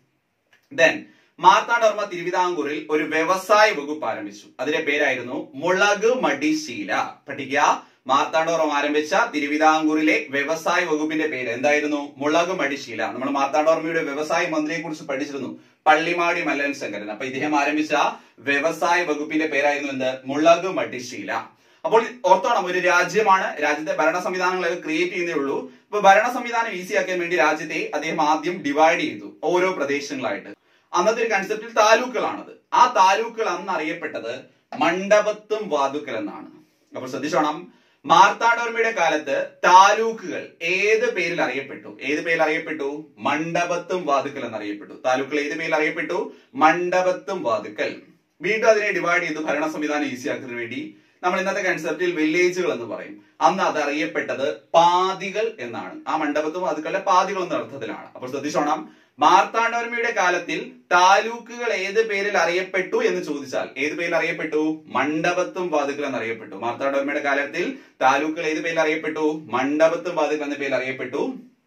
ദെൻ മാർത്താണ്ഡവർമ്മ തിരുവിതാംകൂറിൽ ഒരു വ്യവസായ വകുപ്പ് ആരംഭിച്ചു അതിന്റെ പേരായിരുന്നു മുളക് മടിശീല പഠിക്കുക മാർത്താണ്ഡവർമ്മ ആരംഭിച്ച തിരുവിതാംകൂറിലെ വ്യവസായ വകുപ്പിന്റെ പേര് എന്തായിരുന്നു മുളക് മടിശീല നമ്മൾ മാർത്താണ്ഡവർമ്മയുടെ വ്യവസായ മന്ത്രിയെ കുറിച്ച് പഠിച്ചിരുന്നു പള്ളിമാടി മല്ലൻ ശങ്കരൻ അപ്പൊ ഇദ്ദേഹം ആരംഭിച്ച വ്യവസായ വകുപ്പിന്റെ പേരായിരുന്നു എന്ത് മുളക് മടിശീല അപ്പോൾ ഓർത്തോണം ഒരു രാജ്യമാണ് രാജ്യത്തെ ഭരണ സംവിധാനങ്ങളൊക്കെ ക്രിയേറ്റ് ചെയ്യുന്നേ ഉള്ളൂ അപ്പൊ ഭരണ സംവിധാനം ഈസി ആക്കാൻ വേണ്ടി രാജ്യത്തെ അദ്ദേഹം ആദ്യം ഡിവൈഡ് ചെയ്തു ഓരോ പ്രദേശങ്ങളായിട്ട് അന്നത്തെ ഒരു കൺസെപ്റ്റിൽ താലൂക്കുകളാണത് ആ താലൂക്കുകൾ അന്ന് അറിയപ്പെട്ടത് മണ്ഡപത്തും വാതുക്കൽ എന്നാണ് അപ്പോൾ ശ്രദ്ധിച്ചോണം മാർത്താണ്ഡവർമ്മയുടെ കാലത്ത് താലൂക്കുകൾ ഏത് പേരിൽ അറിയപ്പെട്ടു ഏത് പേരിൽ അറിയപ്പെട്ടു മണ്ഡപത്തും വാതുക്കൽ എന്നറിയപ്പെട്ടു താലൂക്കുകൾ ഏത് പേരിൽ അറിയപ്പെട്ടു മണ്ഡപത്തും വാതുക്കൽ വീണ്ടും അതിനെ ഡിവൈഡ് ചെയ്തു ഭരണ സംവിധാനം ഈസി ആക്കുന്നതിന് വേണ്ടി നമ്മൾ ഇന്നത്തെ കൺസെപ്റ്റിൽ വില്ലേജുകൾ എന്ന് പറയും അന്ന് അത് അറിയപ്പെട്ടത് പാതികൾ എന്നാണ് ആ മണ്ഡപത്തും വാതുക്കളുടെ പാതികൾ എന്ന അർത്ഥത്തിലാണ് അപ്പോൾ ശ്രദ്ധിച്ചോണം മാർത്താണ്ഡവർമ്മയുടെ കാലത്തിൽ താലൂക്കുകൾ ഏത് പേരിൽ അറിയപ്പെട്ടു എന്ന് ചോദിച്ചാൽ ഏത് പേരിൽ അറിയപ്പെട്ടു മണ്ഡപത്തും വാതുക്കൾ എന്നറിയപ്പെട്ടു മാർത്താണ്ഡവർമ്മയുടെ കാലത്തിൽ താലൂക്കുകൾ ഏത് പേരിൽ അറിയപ്പെട്ടു മണ്ഡപത്തും വാതുക്കൾ എന്ന പേരിൽ അറിയപ്പെട്ടു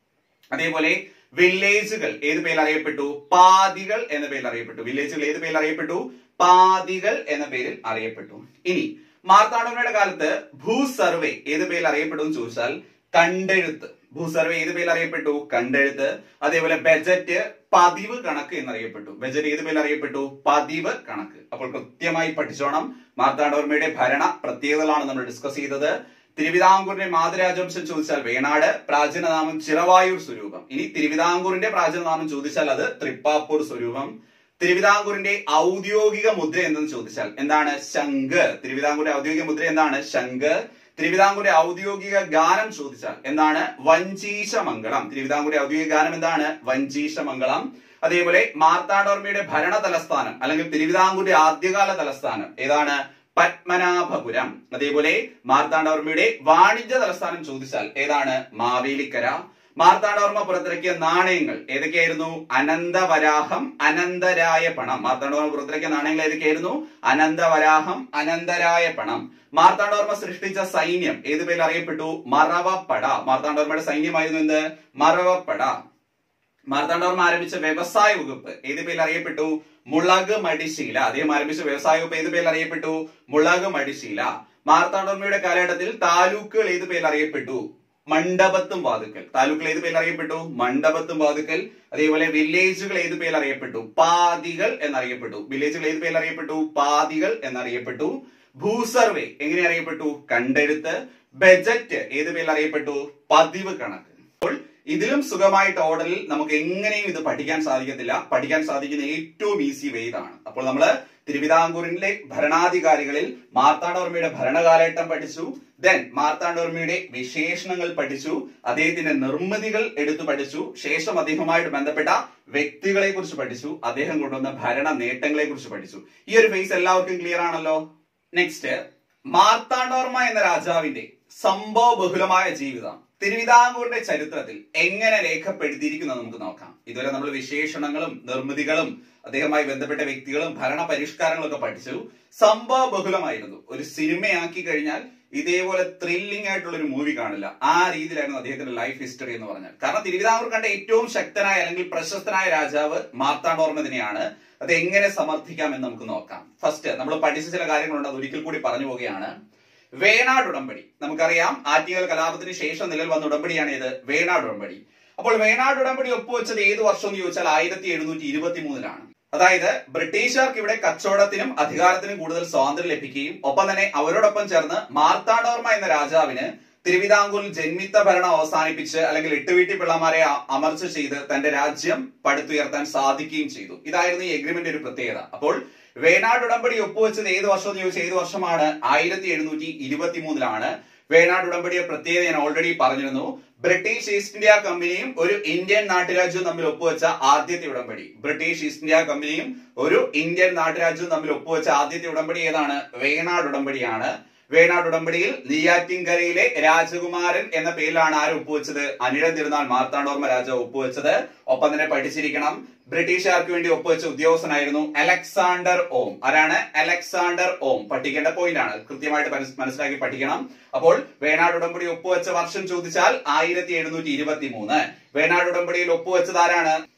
അതേപോലെ വില്ലേജുകൾ ഏത് പേരിൽ അറിയപ്പെട്ടു പാതികൾ എന്ന പേരിൽ അറിയപ്പെട്ടു വില്ലേജുകൾ ഏത് പേരിൽ അറിയപ്പെട്ടു പാതികൾ എന്ന പേരിൽ അറിയപ്പെട്ടു ഇനി മാർത്താണ്ഡവർമ്മയുടെ കാലത്ത് ഭൂ സർവേ ഏത് പേരിൽ അറിയപ്പെട്ടു എന്ന് ചോദിച്ചാൽ കണ്ടെഴുത്ത് ഭൂ സർവേ ഏത് പേരിൽ അറിയപ്പെട്ടു കണ്ടെഴുത്ത് അതേപോലെ ബജറ്റ് പതിവ് കണക്ക് എന്നറിയപ്പെട്ടു ബജറ്റ് ഏത് പേരിൽ അറിയപ്പെട്ടു പതിവ് കണക്ക് അപ്പോൾ കൃത്യമായി പഠിച്ചോണം മാർത്താണ്ഡവർമ്മയുടെ ഭരണ പ്രത്യേകതകളാണ് നമ്മൾ ഡിസ്കസ് ചെയ്തത് തിരുവിതാംകൂറിന്റെ മാതൃരാജവംശം ചോദിച്ചാൽ വേണാട് പ്രാചീനനാമം ചിറവായൂർ സ്വരൂപം ഇനി തിരുവിതാംകൂറിന്റെ പ്രാചീനനാമം ചോദിച്ചാൽ അത് തൃപ്പാപ്പൂർ സ്വരൂപം തിരുവിതാംകൂറിന്റെ ഔദ്യോഗിക മുദ്ര എന്തെന്ന് ചോദിച്ചാൽ എന്താണ് ശംഖ് തിരുവിതാംകൂറിന്റെ ഔദ്യോഗിക മുദ്ര എന്താണ് ശംഖ് തിരുവിതാംകൂറിന്റെ ഔദ്യോഗിക ഗാനം ചോദിച്ചാൽ എന്താണ് വഞ്ചീശമംഗളം തിരുവിതാംകൂറിന്റെ ഔദ്യോഗിക ഗാനം എന്താണ് വഞ്ചീശമംഗളം അതേപോലെ മാർത്താണ്ഡവർമ്മയുടെ ഭരണ തലസ്ഥാനം അല്ലെങ്കിൽ തിരുവിതാംകൂറിന്റെ ആദ്യകാല തലസ്ഥാനം ഏതാണ് പത്മനാഭപുരം അതേപോലെ മാർത്താണ്ഡവർമ്മയുടെ വാണിജ്യ തലസ്ഥാനം ചോദിച്ചാൽ ഏതാണ് മാവേലിക്കര മാർത്താണ്ഡവർമ്മ പുറത്തിറക്കിയ നാണയങ്ങൾ ഏതൊക്കെയായിരുന്നു അനന്തവരാഹം അനന്തരായ പണം മാർത്താണ്ഡവർമ്മ പുറത്തിറക്കിയ നാണയങ്ങൾ ഏതൊക്കെയായിരുന്നു അനന്തവരാഹം അനന്തരായ പണം മാർത്താണ്ഡവർമ്മ സൃഷ്ടിച്ച സൈന്യം ഏത് പേരിൽ അറിയപ്പെട്ടു മറവപ്പട മാർത്താണ്ഡവർമ്മയുടെ സൈന്യമായിരുന്നു എന്ത് മറവപ്പട മാർത്താണ്ഡവർമ്മ ആരംഭിച്ച വ്യവസായ വകുപ്പ് ഏത് പേരിൽ അറിയപ്പെട്ടു മുളക് മടിശീല അദ്ദേഹം ആരംഭിച്ച വ്യവസായ വകുപ്പ് ഏത് പേരിൽ അറിയപ്പെട്ടു മുളക് മടിശീല മാർത്താണ്ഡവർമ്മയുടെ കാലഘട്ടത്തിൽ താലൂക്കുകൾ ഏത് പേരിൽ അറിയപ്പെട്ടു മണ്ഡപത്തും വാതുക്കൽ താലൂക്കുകൾ ഏത് പേരിൽ അറിയപ്പെട്ടു മണ്ഡപത്തും വാതുക്കൽ അതേപോലെ വില്ലേജുകൾ ഏത് പേരിൽ അറിയപ്പെട്ടു പാതികൾ എന്നറിയപ്പെട്ടു വില്ലേജുകൾ ഏത് പേരിൽ അറിയപ്പെട്ടു പാതികൾ എന്നറിയപ്പെട്ടു ഭൂസർവേ എങ്ങനെ അറിയപ്പെട്ടു കണ്ടെഴുത്ത് ബജറ്റ് ഏത് പേരിൽ അറിയപ്പെട്ടു പതിവ് കണക്ക് അപ്പോൾ ഇതിലും സുഖമായിട്ട് ഓർഡറിൽ നമുക്ക് എങ്ങനെയും ഇത് പഠിക്കാൻ സാധിക്കത്തില്ല പഠിക്കാൻ സാധിക്കുന്ന ഏറ്റവും ഈസി വേ ഇതാണ് അപ്പോൾ നമ്മൾ തിരുവിതാംകൂറിലെ ഭരണാധികാരികളിൽ മാർത്താണ്ഡവർമ്മയുടെ ഭരണകാലഘട്ടം പഠിച്ചു ദെൻ മാർത്താണ്ഡവർമ്മയുടെ വിശേഷണങ്ങൾ പഠിച്ചു അദ്ദേഹത്തിന്റെ നിർമ്മിതികൾ എടുത്തു പഠിച്ചു ശേഷം അദ്ദേഹവുമായിട്ട് ബന്ധപ്പെട്ട വ്യക്തികളെ കുറിച്ച് പഠിച്ചു അദ്ദേഹം കൊണ്ടുവന്ന ഭരണ നേട്ടങ്ങളെ കുറിച്ച് പഠിച്ചു ഈ ഒരു ഫേസ് എല്ലാവർക്കും ക്ലിയർ ആണല്ലോ നെക്സ്റ്റ് മാർത്താണ്ഡവർമ്മ എന്ന രാജാവിന്റെ സംഭവ ബഹുലമായ ജീവിതം തിരുവിതാംകൂറിന്റെ ചരിത്രത്തിൽ എങ്ങനെ രേഖപ്പെടുത്തിയിരിക്കുന്നു എന്ന് നമുക്ക് നോക്കാം ഇതുവരെ നമ്മൾ വിശേഷണങ്ങളും നിർമ്മിതികളും അദ്ദേഹവുമായി ബന്ധപ്പെട്ട വ്യക്തികളും ഭരണ പരിഷ്കാരങ്ങളും ഒക്കെ പഠിച്ചു സംഭവ ബഹുലമായിരുന്നു ഒരു സിനിമയാക്കി കഴിഞ്ഞാൽ ഇതേപോലെ ത്രില്ലിംഗ് ആയിട്ടുള്ള ഒരു മൂവി കാണില്ല ആ രീതിയിലായിരുന്നു അദ്ദേഹത്തിന്റെ ലൈഫ് ഹിസ്റ്ററി എന്ന് പറഞ്ഞാൽ കാരണം തിരുവിതാംകൂർ കണ്ട ഏറ്റവും ശക്തനായ അല്ലെങ്കിൽ പ്രശസ്തനായ രാജാവ് മാർത്താണ്ഡവർമ്മ തന്നെയാണ് അത് എങ്ങനെ സമർത്ഥിക്കാം എന്ന് നമുക്ക് നോക്കാം ഫസ്റ്റ് നമ്മൾ പഠിച്ച ചില കാര്യങ്ങളുണ്ട് അത് ഒരിക്കൽ കൂടി പറഞ്ഞു പോവുകയാണ് വേണാട് ഉടമ്പടി നമുക്കറിയാം ആറ്റിങ്ങൽ കലാപത്തിന് ശേഷം നിലവിൽ വന്ന ഉടമ്പടിയാണ് ഇത് വേണാട് ഉടമ്പടി അപ്പോൾ വേണാട് ഉടമ്പടി ഒപ്പുവെച്ചത് ഏത് വർഷം എന്ന് ചോദിച്ചാൽ ആയിരത്തി എഴുന്നൂറ്റി ഇരുപത്തി മൂന്നിലാണ് അതായത് ബ്രിട്ടീഷുകാർക്ക് ഇവിടെ കച്ചവടത്തിനും അധികാരത്തിനും കൂടുതൽ സ്വാതന്ത്ര്യം ലഭിക്കുകയും ഒപ്പം തന്നെ അവരോടൊപ്പം ചേർന്ന് മാർത്താണ്ഡവർമ്മ എന്ന രാജാവിന് തിരുവിതാംകൂറിൽ ജന്മിത്ത ഭരണം അവസാനിപ്പിച്ച് അല്ലെങ്കിൽ എട്ടുവീട്ടി പിള്ളമാരെ അ- അമർച്ച ചെയ്ത് തന്റെ രാജ്യം പടുത്തുയർത്താൻ സാധിക്കുകയും ചെയ്തു ഇതായിരുന്നു ഈ എഗ്രിമെന്റ് ഒരു പ്രത്യേകത അപ്പോൾ വേണാട് ഉടമ്പടി ഒപ്പുവെച്ചത് ഏത് വർഷം എന്ന് ചോദിച്ചാൽ ഏത് വർഷമാണ് ആയിരത്തി എഴുന്നൂറ്റി ഇരുപത്തി മൂന്നിലാണ് വേണാട് ഉടമ്പടിയുടെ പ്രത്യേകത ഞാൻ ഓൾറെഡി പറഞ്ഞിരുന്നു ബ്രിട്ടീഷ് ഈസ്റ്റ് ഇന്ത്യ കമ്പനിയും ഒരു ഇന്ത്യൻ നാട്ടുരാജ്യവും തമ്മിൽ ഒപ്പുവെച്ച ആദ്യത്തെ ഉടമ്പടി ബ്രിട്ടീഷ് ഈസ്റ്റ് ഇന്ത്യ കമ്പനിയും ഒരു ഇന്ത്യൻ നാട്ടുരാജ്യവും തമ്മിൽ ഒപ്പുവെച്ച ആദ്യത്തെ ഉടമ്പടി ഏതാണ് വേണാട് ഉടമ്പടിയാണ് വേണാട് ഉടമ്പടിയിൽ നെയ്യാറ്റിൻകരയിലെ രാജകുമാരൻ എന്ന പേരിലാണ് ആര് ഒപ്പുവെച്ചത് അനിഴം തിരുനാൾ മാർത്താണ്ഡവർമ്മ രാജാവ് ഒപ്പുവെച്ചത് ഒപ്പം തന്നെ പഠിച്ചിരിക്കണം ബ്രിട്ടീഷുകാർക്ക് വേണ്ടി ഒപ്പുവെച്ച ഉദ്യോഗസ്ഥനായിരുന്നു അലക്സാണ്ടർ ഓം ആരാണ് അലക്സാണ്ടർ ഓം പഠിക്കേണ്ട പോയിന്റ് ആണ് കൃത്യമായിട്ട് മനസ്- മനസ്സിലാക്കി പഠിക്കണം അപ്പോൾ വേണാട് ഉടമ്പടി ഒപ്പുവെച്ച വർഷം ചോദിച്ചാൽ ആയിരത്തി എഴുന്നൂറ്റി ഇരുപത്തി മൂന്ന് വേണാട് ഉടമ്പടിയിൽ ഒപ്പുവെച്ചത് ആരാണ്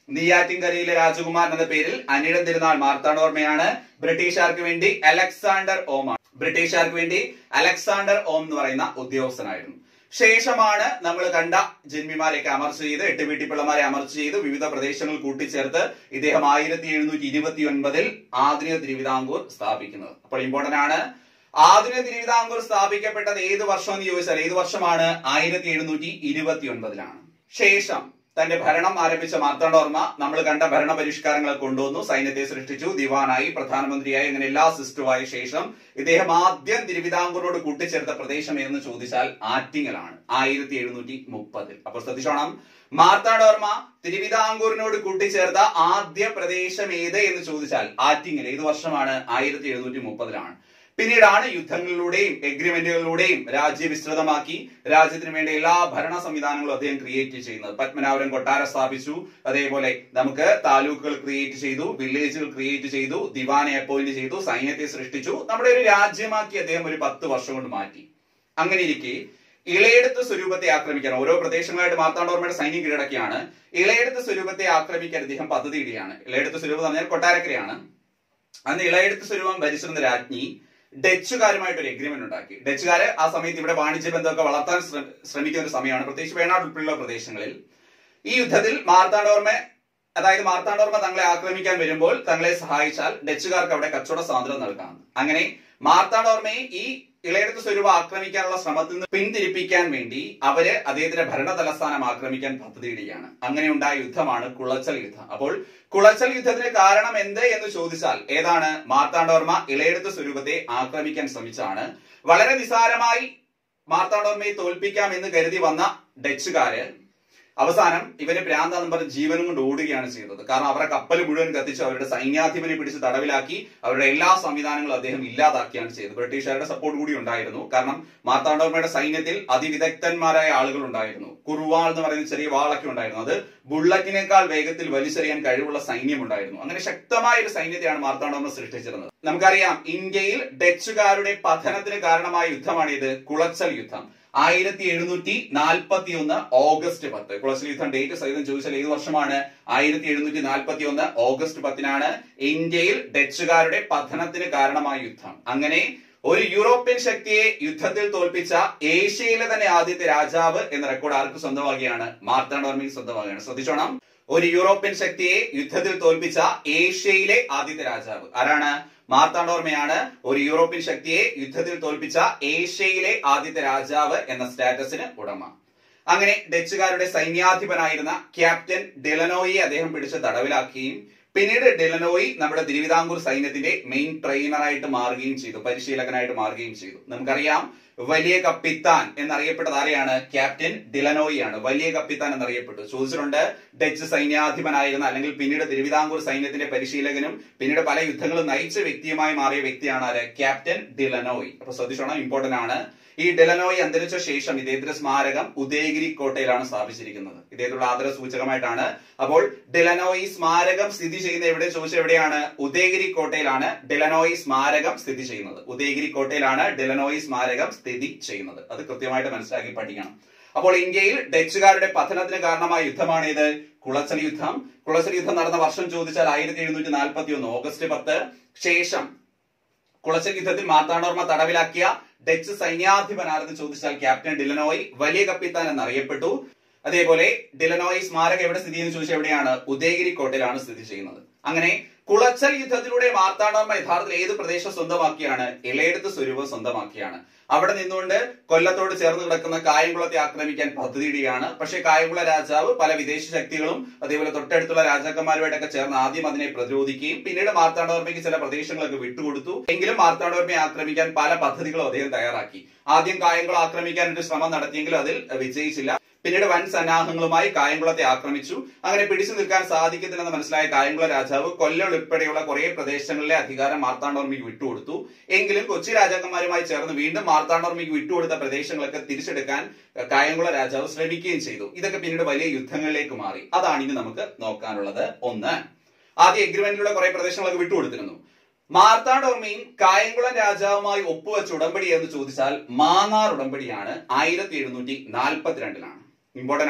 നെയ്യാറ്റിൻകരയിലെ രാജകുമാരൻ എന്ന പേരിൽ അനിഴം തിരുനാൾ മാർത്താണ്ഡോർമ്മയാണ് ബ്രിട്ടീഷുകാർക്ക് വേണ്ടി അലക്സാണ്ടർ ഓം ആണ് ബ്രിട്ടീഷുകാർക്ക് വേണ്ടി അലക്സാണ്ടർ ഓം എന്ന് പറയുന്ന ഉദ്യോഗസ്ഥനായിരുന്നു ശേഷമാണ് നമ്മൾ കണ്ട ജന്മിമാരെയൊക്കെ അമർച്ച ചെയ്ത് എട്ട് വീട്ടിപ്പിള്ളമാരെ അമർച്ച ചെയ്ത് വിവിധ പ്രദേശങ്ങൾ കൂട്ടിച്ചേർത്ത് ഇദ്ദേഹം ആയിരത്തി എഴുന്നൂറ്റി ഇരുപത്തി ഒൻപതിൽ ആധുനിക തിരുവിതാംകൂർ സ്ഥാപിക്കുന്നത് അപ്പോൾ ഇമ്പോർട്ടന്റ് ആണ് ആധുനിക തിരുവിതാംകൂർ സ്ഥാപിക്കപ്പെട്ടത് ഏത് വർഷം എന്ന് ചോദിച്ചാൽ ഏത് വർഷമാണ് ആയിരത്തി എഴുന്നൂറ്റി ഇരുപത്തി ഒൻപതിലാണ് ശേഷം തന്റെ ഭരണം ആരംഭിച്ച മാർത്താണ്ഡോർമ്മ നമ്മൾ കണ്ട ഭരണ പരിഷ്കാരങ്ങൾ കൊണ്ടുവന്നു സൈന്യത്തെ സൃഷ്ടിച്ചു ദിവാനായി പ്രധാനമന്ത്രിയായി അങ്ങനെ എല്ലാ സിസ്റ്ററുമായ ശേഷം ഇദ്ദേഹം ആദ്യം തിരുവിതാംകൂറിനോട് കൂട്ടിച്ചേർത്ത പ്രദേശം എന്ന് ചോദിച്ചാൽ ആറ്റിങ്ങലാണ് ആയിരത്തി എഴുന്നൂറ്റി മുപ്പതിൽ അപ്പോൾ ശ്രദ്ധിച്ചോണം മാർത്താണ്ഡോർമ്മ തിരുവിതാംകൂറിനോട് കൂട്ടിച്ചേർത്ത ആദ്യ പ്രദേശം ഏത് എന്ന് ചോദിച്ചാൽ ആറ്റിങ്ങൽ ഏത് വർഷമാണ് ആയിരത്തി എഴുന്നൂറ്റി മുപ്പതിലാണ് പിന്നീടാണ് യുദ്ധങ്ങളിലൂടെയും എഗ്രിമെന്റുകളിലൂടെയും രാജ്യ വിസ്തൃതമാക്കി രാജ്യത്തിന് വേണ്ട എല്ലാ ഭരണ സംവിധാനങ്ങളും അദ്ദേഹം ക്രിയേറ്റ് ചെയ്യുന്നത് പത്മനാഭപുരം കൊട്ടാരം സ്ഥാപിച്ചു അതേപോലെ നമുക്ക് താലൂക്കുകൾ ക്രിയേറ്റ് ചെയ്തു വില്ലേജുകൾ ക്രിയേറ്റ് ചെയ്തു ദിവാനെ അപ്പോയിന്റ് ചെയ്തു സൈന്യത്തെ സൃഷ്ടിച്ചു നമ്മുടെ ഒരു രാജ്യമാക്കി അദ്ദേഹം ഒരു പത്ത് വർഷം കൊണ്ട് മാറ്റി അങ്ങനെ ഇരിക്കെ ഇളയെടുത്ത് സ്വരൂപത്തെ ആക്രമിക്കാൻ ഓരോ പ്രദേശങ്ങളായിട്ട് മാർത്താണ്ഡോർമ്മയുടെ സൈന്യം കീഴടക്കിയാണ് ഇളയെടുത്ത് സ്വരൂപത്തെ ആക്രമിക്കാൻ അദ്ദേഹം പദ്ധതിയിടുകയാണ് ഇളയെടുത്ത് സ്വരൂപം എന്ന് പറഞ്ഞാൽ കൊട്ടാരക്കരയാണ് അന്ന് ഇളയെടുത്ത് സ്വരൂപം ഭരിച്ചിരുന്ന രാജ്ഞി ഡച്ചുകാരുമായിട്ട് ഒരു എഗ്രിമെന്റ് ഉണ്ടാക്കി ഡച്ചുകാര് ആ സമയത്ത് ഇവിടെ വാണിജ്യ ബന്ധമൊക്കെ വളർത്താൻ ശ്രമ- ശ്രമിക്കുന്ന ഒരു സമയമാണ് പ്രത്യേകിച്ച് വേണാട് ഉൾപ്പെടെയുള്ള പ്രദേശങ്ങളിൽ ഈ യുദ്ധത്തിൽ മാർത്താണ്ഡോർമ്മ അതായത് മാർത്താണ്ഡോർമ്മ തങ്ങളെ ആക്രമിക്കാൻ വരുമ്പോൾ തങ്ങളെ സഹായിച്ചാൽ ഡച്ചുകാർക്ക് അവിടെ കച്ചവട സ്വാതന്ത്ര്യം നൽകാം അങ്ങനെ മാർത്താണ്ഡോർമ്മയെ ഈ ഇളയെടുത്ത് സ്വരൂപം ആക്രമിക്കാനുള്ള ശ്രമത്തിൽ നിന്ന് പിന്തിരിപ്പിക്കാൻ വേണ്ടി അവര് അദ്ദേഹത്തിന്റെ ഭരണ തലസ്ഥാനം ആക്രമിക്കാൻ പദ്ധതിയിടുകയാണ് അങ്ങനെ ഉണ്ടായ യുദ്ധമാണ് കുളച്ചൽ യുദ്ധം അപ്പോൾ കുളച്ചൽ യുദ്ധത്തിന് കാരണം എന്ത് എന്ന് ചോദിച്ചാൽ ഏതാണ് മാർത്താണ്ഡവർമ്മ ഇളയെടുത്ത് സ്വരൂപത്തെ ആക്രമിക്കാൻ ശ്രമിച്ചാണ് വളരെ നിസാരമായി മാർത്താണ്ഡവർമ്മയെ തോൽപ്പിക്കാം എന്ന് കരുതി വന്ന ഡച്ചുകാര് അവസാനം ഇവര് ഭ്രാന്താന്ന് പറഞ്ഞ് ജീവനും കൊണ്ട് ഓടുകയാണ് ചെയ്തത് കാരണം അവരുടെ കപ്പൽ മുഴുവൻ കത്തിച്ചു അവരുടെ സൈന്യാധിപനെ പിടിച്ച് തടവിലാക്കി അവരുടെ എല്ലാ സംവിധാനങ്ങളും അദ്ദേഹം ഇല്ലാതാക്കിയാണ് ചെയ്തത് ബ്രിട്ടീഷുകാരുടെ സപ്പോർട്ട് കൂടി ഉണ്ടായിരുന്നു കാരണം മാർത്താണ്ഡവർമ്മയുടെ സൈന്യത്തിൽ അതിവിദഗ്ധന്മാരായ ആളുകൾ ഉണ്ടായിരുന്നു കുറുവാൾ എന്ന് പറയുന്ന ചെറിയ വാളൊക്കെ ഉണ്ടായിരുന്നു അത് ബുള്ളറ്റിനേക്കാൾ വേഗത്തിൽ വലിച്ചെറിയാൻ കഴിവുള്ള സൈന്യം ഉണ്ടായിരുന്നു അങ്ങനെ ശക്തമായ ഒരു സൈന്യത്തെയാണ് മാർത്താണ്ഡവർമ്മ സൃഷ്ടിച്ചിരുന്നത് നമുക്കറിയാം ഇന്ത്യയിൽ ഡച്ചുകാരുടെ പതനത്തിന് കാരണമായ യുദ്ധമാണ് ഇത് കുളച്ചൽ യുദ്ധം ആയിരത്തി എഴുന്നൂറ്റി നാൽപ്പത്തി ഒന്ന് ഓഗസ്റ്റ് പത്ത് കുളച്ചൽ യുദ്ധം ഡേറ്റ് സഹിതം ചോദിച്ചാൽ ഏത് വർഷമാണ് ആയിരത്തി എഴുന്നൂറ്റി നാൽപ്പത്തി ഒന്ന് ഓഗസ്റ്റ് പത്തിനാണ് ഇന്ത്യയിൽ ഡച്ചുകാരുടെ പതനത്തിന് കാരണമായ യുദ്ധം അങ്ങനെ ഒരു യൂറോപ്യൻ ശക്തിയെ യുദ്ധത്തിൽ തോൽപ്പിച്ച ഏഷ്യയിലെ തന്നെ ആദ്യത്തെ രാജാവ് എന്ന റെക്കോർഡ് ആർക്ക് സ്വന്തമാകുകയാണ് മാർത്താണ്ഡവർമ്മയ്ക്ക് സ്വന്തമാകുകയാണ് ശ്രദ്ധിച്ചോണം ഒരു യൂറോപ്യൻ ശക്തിയെ യുദ്ധത്തിൽ തോൽപ്പിച്ച ഏഷ്യയിലെ ആദ്യത്തെ രാജാവ് ആരാണ് മാർത്താണ്ഡോർമ്മയാണ് ഒരു യൂറോപ്യൻ ശക്തിയെ യുദ്ധത്തിൽ തോൽപ്പിച്ച ഏഷ്യയിലെ ആദ്യത്തെ രാജാവ് എന്ന സ്റ്റാറ്റസിന് ഉടമ അങ്ങനെ ഡച്ചുകാരുടെ സൈന്യാധിപനായിരുന്ന ക്യാപ്റ്റൻ ഡെലനോയെ അദ്ദേഹം പിടിച്ച് തടവിലാക്കുകയും പിന്നീട് ഡെലനോയി നമ്മുടെ തിരുവിതാംകൂർ സൈന്യത്തിന്റെ മെയിൻ ട്രെയിനറായിട്ട് മാറുകയും ചെയ്തു പരിശീലകനായിട്ട് മാറുകയും ചെയ്തു നമുക്കറിയാം വലിയ കപ്പിത്താൻ എന്നറിയപ്പെട്ടത് ആരെയാണ് ക്യാപ്റ്റൻ ഡിലനോയി ആണ് വലിയ കപ്പിത്താൻ എന്നറിയപ്പെട്ടു ചോദിച്ചിട്ടുണ്ട് ഡച്ച് സൈന്യാധിപനായിരുന്ന അല്ലെങ്കിൽ പിന്നീട് തിരുവിതാംകൂർ സൈന്യത്തിന്റെ പരിശീലകനും പിന്നീട് പല യുദ്ധങ്ങളും നയിച്ച വ്യക്തിയുമായി മാറിയ വ്യക്തിയാണ് ആര് ക്യാപ്റ്റൻ ഡിലനോയി അപ്പൊ ശ്രദ്ധിച്ചോണം ഇമ്പോർട്ടന്റ് ആണ് ഈ ഡെലനോയി അന്തരിച്ച ശേഷം ഇദ്ദേഹത്തിന്റെ സ്മാരകം ഉദയഗിരി കോട്ടയിലാണ് സ്ഥാപിച്ചിരിക്കുന്നത് ഇദ്ദേഹത്തിലുള്ള ആദര സൂചകമായിട്ടാണ് അപ്പോൾ ഡെലനോയി സ്മാരകം സ്ഥിതി ചെയ്യുന്ന എവിടെ ചോദിച്ചാൽ എവിടെയാണ് ഉദയഗിരി കോട്ടയിലാണ് ഡെലനോയി സ്മാരകം സ്ഥിതി ചെയ്യുന്നത് ഉദയഗിരി കോട്ടയിലാണ് ഡെലനോയി സ്മാരകം സ്ഥിതി ചെയ്യുന്നത് അത് കൃത്യമായിട്ട് മനസ്സിലാക്കി പഠിക്കണം അപ്പോൾ ഇന്ത്യയിൽ ഡച്ചുകാരുടെ പതനത്തിന് കാരണമായ യുദ്ധമാണ് ഇത് കുളച്ചൽ യുദ്ധം കുളച്ചൽ യുദ്ധം നടന്ന വർഷം ചോദിച്ചാൽ ആയിരത്തി എഴുന്നൂറ്റി നാൽപ്പത്തി ഒന്ന് ഓഗസ്റ്റ് പത്ത് ശേഷം കുളച്ചൽ യുദ്ധത്തിൽ മാർത്താണ്ഡവർമ്മ തടവിലാക്കിയ ഡച്ച് സൈന്യാധിപനാരെന്ന് ചോദിച്ചാൽ ക്യാപ്റ്റൻ ഡിലനോയ് വലിയ കപ്പിത്താൻ എന്നറിയപ്പെട്ടു അതേപോലെ ഡിലനോയ് സ്മാരകം എവിടെ സ്ഥിതി ചെയ്യുന്നു ചോദിച്ചാൽ എവിടെയാണ് ഉദയഗിരി കോട്ടയിലാണ് സ്ഥിതി ചെയ്യുന്നത് അങ്ങനെ കുളച്ചൽ യുദ്ധത്തിലൂടെ മാർത്താണ്ഡവർമ്മ യഥാർത്ഥത്തിൽ ഏത് പ്രദേശം സ്വന്തമാക്കിയാണ് ഇളയെടുത്ത് സ്വരൂപം സ്വന്തമാക്കിയാണ് അവിടെ നിന്നുകൊണ്ട് കൊല്ലത്തോട് ചേർന്ന് കിടക്കുന്ന കായംകുളത്തെ ആക്രമിക്കാൻ പദ്ധതിയിടുകയാണ് പക്ഷേ കായംകുള രാജാവ് പല വിദേശ ശക്തികളും അതേപോലെ തൊട്ടടുത്തുള്ള രാജാക്കന്മാരുമായിട്ടൊക്കെ ചേർന്ന് ആദ്യം അതിനെ പ്രതിരോധിക്കുകയും പിന്നീട് മാർത്താണ്ഡവർമ്മയ്ക്ക് ചില പ്രദേശങ്ങളൊക്കെ വിട്ടുകൊടുത്തു എങ്കിലും മാർത്താണ്ഡവർമ്മയെ ആക്രമിക്കാൻ പല പദ്ധതികളും അദ്ദേഹം തയ്യാറാക്കി ആദ്യം കായംകുളം ആക്രമിക്കാൻ ഒരു ശ്രമം നടത്തിയെങ്കിലും അതിൽ വിജയിച്ചില്ല പിന്നീട് വൻ സന്നാഹങ്ങളുമായി കായംകുളത്തെ ആക്രമിച്ചു അങ്ങനെ പിടിച്ചു നിൽക്കാൻ സാധിക്കത്തില്ലെന്ന് മനസ്സിലായ കായംകുള രാജാവ് കൊല്ലം ഉൾപ്പെടെയുള്ള കുറെ പ്രദേശങ്ങളിലെ അധികാരം മാർത്താണ്ഡവർമ്മയ്ക്ക് വിട്ടുകൊടുത്തു എങ്കിലും കൊച്ചി രാജാക്കന്മാരുമായി ചേർന്ന് വീണ്ടും മാർത്താണ്ഡവർമ്മയ്ക്ക് വിട്ടുകൊടുത്ത പ്രദേശങ്ങളൊക്കെ തിരിച്ചെടുക്കാൻ കായംകുള രാജാവ് ശ്രമിക്കുകയും ചെയ്തു ഇതൊക്കെ പിന്നീട് വലിയ യുദ്ധങ്ങളിലേക്ക് മാറി അതാണ് ഇനി നമുക്ക് നോക്കാനുള്ളത് ഒന്ന് ആദ്യ എഗ്രിമെന്റിലൂടെ കുറെ പ്രദേശങ്ങളൊക്കെ വിട്ടുകൊടുത്തിരുന്നു മാർത്താണ്ഡവർമ്മയും കായംകുളം രാജാവുമായി ഒപ്പുവെച്ച ഉടമ്പടി എന്ന് ചോദിച്ചാൽ മാന്നാർ ഉടമ്പടിയാണ് ആയിരത്തി എഴുന്നൂറ്റി നാൽപ്പത്തിരണ്ടിലാണ് ഇമ്പോർട്ടന്റ് ആണ്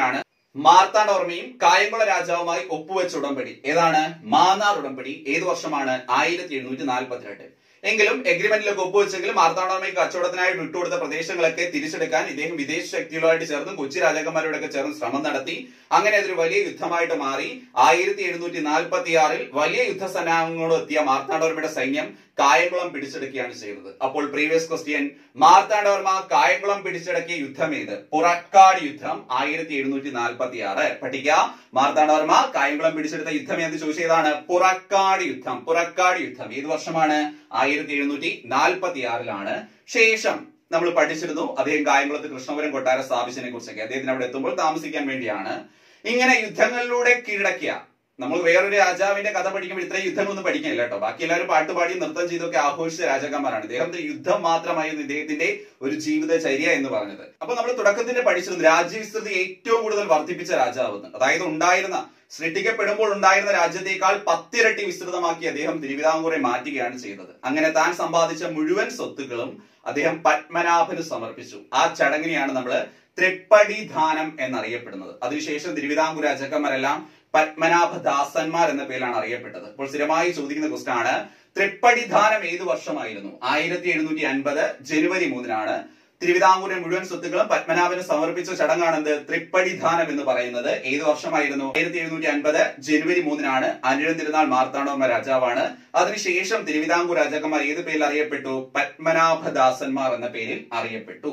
മാർത്താണ്ഡവർമ്മയും കായംകുള രാജാവുമായി ഒപ്പുവെച്ച ഉടമ്പടി ഏതാണ് മാന്നാർ ഉടമ്പടി ഏത് വർഷമാണ് ആയിരത്തി എഴുന്നൂറ്റി നാൽപ്പത്തിരണ്ട് എങ്കിലും എഗ്രിമെന്റിലൊക്കെ ഒപ്പുവെച്ചെങ്കിലും മാർത്താണ്ഡവർമ്മയ്ക്ക് കച്ചവടത്തിനായി വിട്ടുകൊടുത്ത പ്രദേശങ്ങളൊക്കെ തിരിച്ചെടുക്കാൻ ഇദ്ദേഹം വിദേശ ശക്തികളുമായിട്ട് ചേർന്ന് കൊച്ചി രാജാക്കന്മാരോടൊക്കെ ചേർന്ന് ശ്രമം നടത്തി അങ്ങനെ അതൊരു വലിയ യുദ്ധമായിട്ട് മാറി ആയിരത്തി എഴുന്നൂറ്റി നാൽപ്പത്തി ആറിൽ വലിയ യുദ്ധസന്നാഹങ്ങളോട് എത്തിയ മാർത്താണ്ഡവർമ്മയുടെ സൈന്യം കായംകുളം പിടിച്ചെടുക്കുകയാണ് ചെയ്തത് അപ്പോൾ പ്രീവിയസ് ക്വസ്റ്റ്യൻ മാർത്താണ്ഡവർമ്മ കായംകുളം പിടിച്ചടക്കിയ യുദ്ധം ഏത് പുറക്കാട് യുദ്ധം ആയിരത്തി എഴുന്നൂറ്റി നാൽപ്പത്തി ആറ് പഠിക്കുക മാർത്താണ്ഡവർമ്മ കായംകുളം പിടിച്ചെടുത്ത യുദ്ധം ഏത് ചോദിച്ചതാണ് പുറക്കാട് യുദ്ധം പുറക്കാട് യുദ്ധം ഏത് വർഷമാണ് ആയിരത്തി എഴുന്നൂറ്റി നാൽപ്പത്തി ആറിലാണ് ശേഷം നമ്മൾ പഠിച്ചിരുന്നു അദ്ദേഹം കായംകുളത്ത് കൃഷ്ണപുരം കൊട്ടാരം സ്ഥാപിച്ചതിനെ കുറിച്ചൊക്കെ അദ്ദേഹത്തിന് അവിടെ എത്തുമ്പോൾ താമസിക്കാൻ വേണ്ടിയാണ് ഇങ്ങനെ യുദ്ധങ്ങളിലൂടെ കീഴടക്കിയ നമ്മൾ വേറൊരു രാജാവിന്റെ കഥ പഠിക്കുമ്പോൾ ഇത്രയും യുദ്ധങ്ങളൊന്നും പഠിക്കാനില്ല കേട്ടോ ബാക്കി എല്ലാവരും പാട്ടുപാടി നൃത്തം ചെയ്തൊക്കെ ആഘോഷിച്ച രാജാക്കന്മാരാണ് ഇദ്ദേഹത്തിന്റെ യുദ്ധം മാത്രമായിരുന്നു ഇദ്ദേഹത്തിന്റെ ഒരു ജീവിതചര്യ എന്ന് പറഞ്ഞത് അപ്പൊ നമ്മൾ തുടക്കത്തിന്റെ പഠിച്ചിരുന്നു രാജ്യവിസ്തൃതി ഏറ്റവും കൂടുതൽ വർദ്ധിപ്പിച്ച രാജാവ് എന്ന്. അതായത് ഉണ്ടായിരുന്ന സൃഷ്ടിക്കപ്പെടുമ്പോൾ ഉണ്ടായിരുന്ന രാജ്യത്തേക്കാൾ പത്തിരട്ടി വിസ്തൃതമാക്കി അദ്ദേഹം തിരുവിതാംകൂറെ മാറ്റുകയാണ് ചെയ്തത് അങ്ങനെ താൻ സമ്പാദിച്ച മുഴുവൻ സ്വത്തുക്കളും അദ്ദേഹം പത്മനാഭന് സമർപ്പിച്ചു ആ ചടങ്ങിനെയാണ് നമ്മൾ തൃപ്പടിദാനം എന്നറിയപ്പെടുന്നത് അതിനുശേഷം തിരുവിതാംകൂർ രാജാക്കന്മാരെല്ലാം പത്മനാഭദാസന്മാർ എന്ന പേരിലാണ് അറിയപ്പെട്ടത് അപ്പോൾ സ്ഥിരമായി ചോദിക്കുന്ന ക്വസ്റ്റൻ ആണ് തൃപ്പടിദാനം ഏത് വർഷമായിരുന്നു ആയിരത്തി എഴുന്നൂറ്റി അൻപത് ജനുവരി മൂന്നിനാണ് തിരുവിതാംകൂറിലെ മുഴുവൻ സ്വത്തുക്കളും പത്മനാഭന് സമർപ്പിച്ച ചടങ്ങാണെന്ത് തൃപ്പടിദാനം എന്ന് പറയുന്നത് ഏത് വർഷമായിരുന്നു ആയിരത്തി എഴുന്നൂറ്റി അൻപത് ജനുവരി മൂന്നിനാണ് അനുരൻ തിരുനാൾ മാർത്താണ്ഡവർമ്മ രാജാവാണ് അതിനുശേഷം തിരുവിതാംകൂർ രാജാക്കന്മാർ ഏത് പേരിൽ അറിയപ്പെട്ടു പത്മനാഭദാസന്മാർ എന്ന പേരിൽ അറിയപ്പെട്ടു